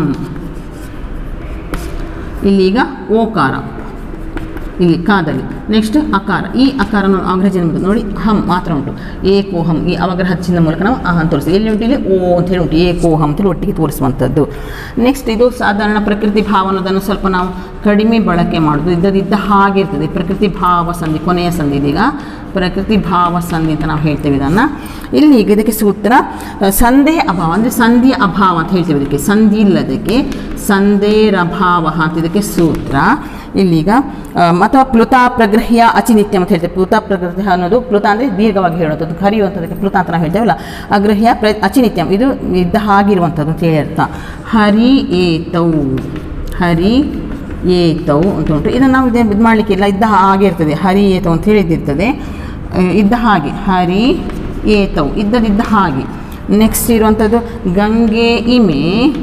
ಇಲ್ಲೀಗ ಓಕಾರ ಇಲ್ಲಿ ಕಾದಲ್ಲಿ ನೆಕ್ಸ್ಟ್ ಅಕಾರ ಈ ಅಕಾರ ಅವಗ್ರಹ ಚಿಹ್ನೆ ಮೂಲಕ ನೋಡಿ ಹಂ ಮಾತ್ರ ಉಂಟು ಏಕೋಹಂ ಈ ಅವಗ್ರಹ ಚಿಹ್ನೆ ಮೂಲಕ ನಾವು ಅಹಂ ತೋರಿಸ್ತೀವಿ ಎಲ್ಲಿ ಉಂಟು ಇಲ್ಲಿ ಓ ಅಂತ ಹೇಳಿ ಉಂಟು ಏಕೋಹಂ ಅಂತೇಳಿ ಒಟ್ಟಿಗೆ ತೋರಿಸುವಂಥದ್ದು ನೆಕ್ಸ್ಟ್ ಇದು ಸಾಧಾರಣ ಪ್ರಕೃತಿ ಭಾವ ಅನ್ನೋದನ್ನು ಸ್ವಲ್ಪ ನಾವು ಕಡಿಮೆ ಬಳಕೆ ಮಾಡೋದು ಇದ್ದದಿದ್ದ ಹಾಗೆ ಇರ್ತದೆ ಪ್ರಕೃತಿ ಭಾವ ಸಂಧಿ ಕೊನೆಯ ಸಂಧಿ ಇದೀಗ ಪ್ರಕೃತಿ ಭಾವ ಸಂಧಿ ಅಂತ ನಾವು ಹೇಳ್ತೇವೆ ಇದನ್ನು ಇಲ್ಲಿ ಈಗ ಇದಕ್ಕೆ ಸೂತ್ರ ಆ, ಸಂಧಿ ಅಭಾವ ಅಂದರೆ ಸಂಧಿಯ ಅಭಾವ ಅಂತ ಹೇಳ್ತೇವೆ ಇದಕ್ಕೆ ಸಂಧಿ ಇಲ್ಲದಕ್ಕೆ ಸಂಧೇರಭಾವ ಅಂತ ಇದಕ್ಕೆ ಸೂತ್ರ ಇಲ್ಲೀಗ ಆ, ಅಥವಾ ಪ್ಲುತ ಪ್ರಗ್ರಹ್ಯ ಅಚಿನಿತ್ಯ ಅಂತ ಹೇಳ್ತೇವೆ ಪ್ಲುತ ಪ್ರಗ್ರಹ ಅನ್ನೋದು ಪ್ಲುತ ಅಂದರೆ ದೀರ್ಘವಾಗಿ ಹೇಳುವಂಥದ್ದು ಕರೆಯುವಂಥದ್ದಕ್ಕೆ ಪ್ಲುತ ಅಂತ ನಾವು ಹೇಳ್ತೇವಲ್ಲ ಅಗ್ರಹ್ಯ ಪ್ರ ಅಚಿನಿತ್ಯಂ ಇದು ಇದ್ದ ಹಾಗಿರುವಂಥದ್ದು ಅಂತ ಹೇಳಿ ಅರ್ಥ ಹರಿ ಏತೌ ಹರಿ ಏತೌ ಅಂತ ಉಂಟು ಇದನ್ನು ನಾವು ಇದು ಮಾಡಲಿಕ್ಕಿಲ್ಲ ಇದ್ದ ಹಾಗೆ ಇರ್ತದೆ ಹರಿ ಏತೌ ಅಂತ ಹೇಳಿದ್ದಿರ್ತದೆ ಆ, ಇದ್ದ ಹಾಗೆ ಹರಿ ಏತೌ ಇದ್ದದಿದ್ದ ಹಾಗೆ ನೆಕ್ಸ್ಟ್ ಇರುವಂಥದ್ದು ಗಂಗೆ ಇಮೆ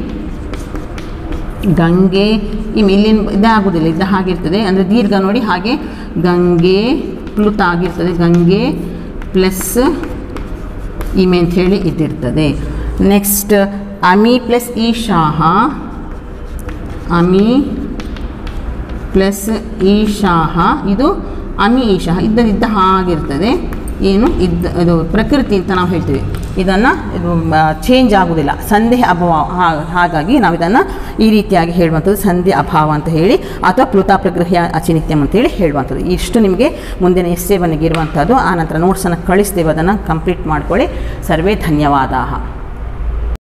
ಗಂಗೆ ಇಮೆ ಇಲ್ಲಿನ ಇದಾಗುವುದಿಲ್ಲ ಇದ್ದ ಹಾಗಿರ್ತದೆ ಅಂದರೆ ದೀರ್ಘ ನೋಡಿ ಹಾಗೆ ಗಂಗೆ ಪ್ಲುತ ಆಗಿರ್ತದೆ ಗಂಗೆ ಪ್ಲಸ್ ಇಮೆ ಅಂತ ಹೇಳಿ ಇದ್ದಿರ್ತದೆ ನೆಕ್ಸ್ಟ್ ಅಮಿ ಪ್ಲಸ್ ಈಶಾಹ ಅಮಿ ಪ್ಲಸ್ ಈಶಾಹ ಇದು ಅಮಿ ಈಶಾಹ ಇದ್ದದಿದ್ದ ಹಾಗಿರ್ತದೆ ಏನು ಇದ್ದ ಇದು ಪ್ರಕೃತಿ ಅಂತ ನಾವು ಹೇಳ್ತೀವಿ ಇದನ್ನು ಇದು ಚೇಂಜ್ ಆಗುವುದಿಲ್ಲ ಸಂದೇಹ ಅಭಾವ ಹಾ- ಹಾಗಾಗಿ ನಾವು ಇದನ್ನು ಈ ರೀತಿಯಾಗಿ ಹೇಳುವಂಥದ್ದು ಸಂಧಿ ಅಭಾವ ಅಂತ ಹೇಳಿ ಅಥವಾ ಪ್ಲುತ ಪ್ರಗೃಹ್ಯ ಅಚಿನಿತ್ಯಂ ಅಂತೇಳಿ ಹೇಳುವಂಥದ್ದು ಇಷ್ಟು ನಿಮಗೆ ಮುಂದಿನ ಎಸ್ಸೆ ಬನ್ನಿಗೆ ಇರುವಂಥದ್ದು ಆನಂತರ ನೋಟ್ಸನ್ನು ಕಳಿಸ್ತೇವೆ ಅದನ್ನು ಕಂಪ್ಲೀಟ್ ಮಾಡ್ಕೊಳ್ಳಿ ಸರ್ವೇ ಧನ್ಯವಾದ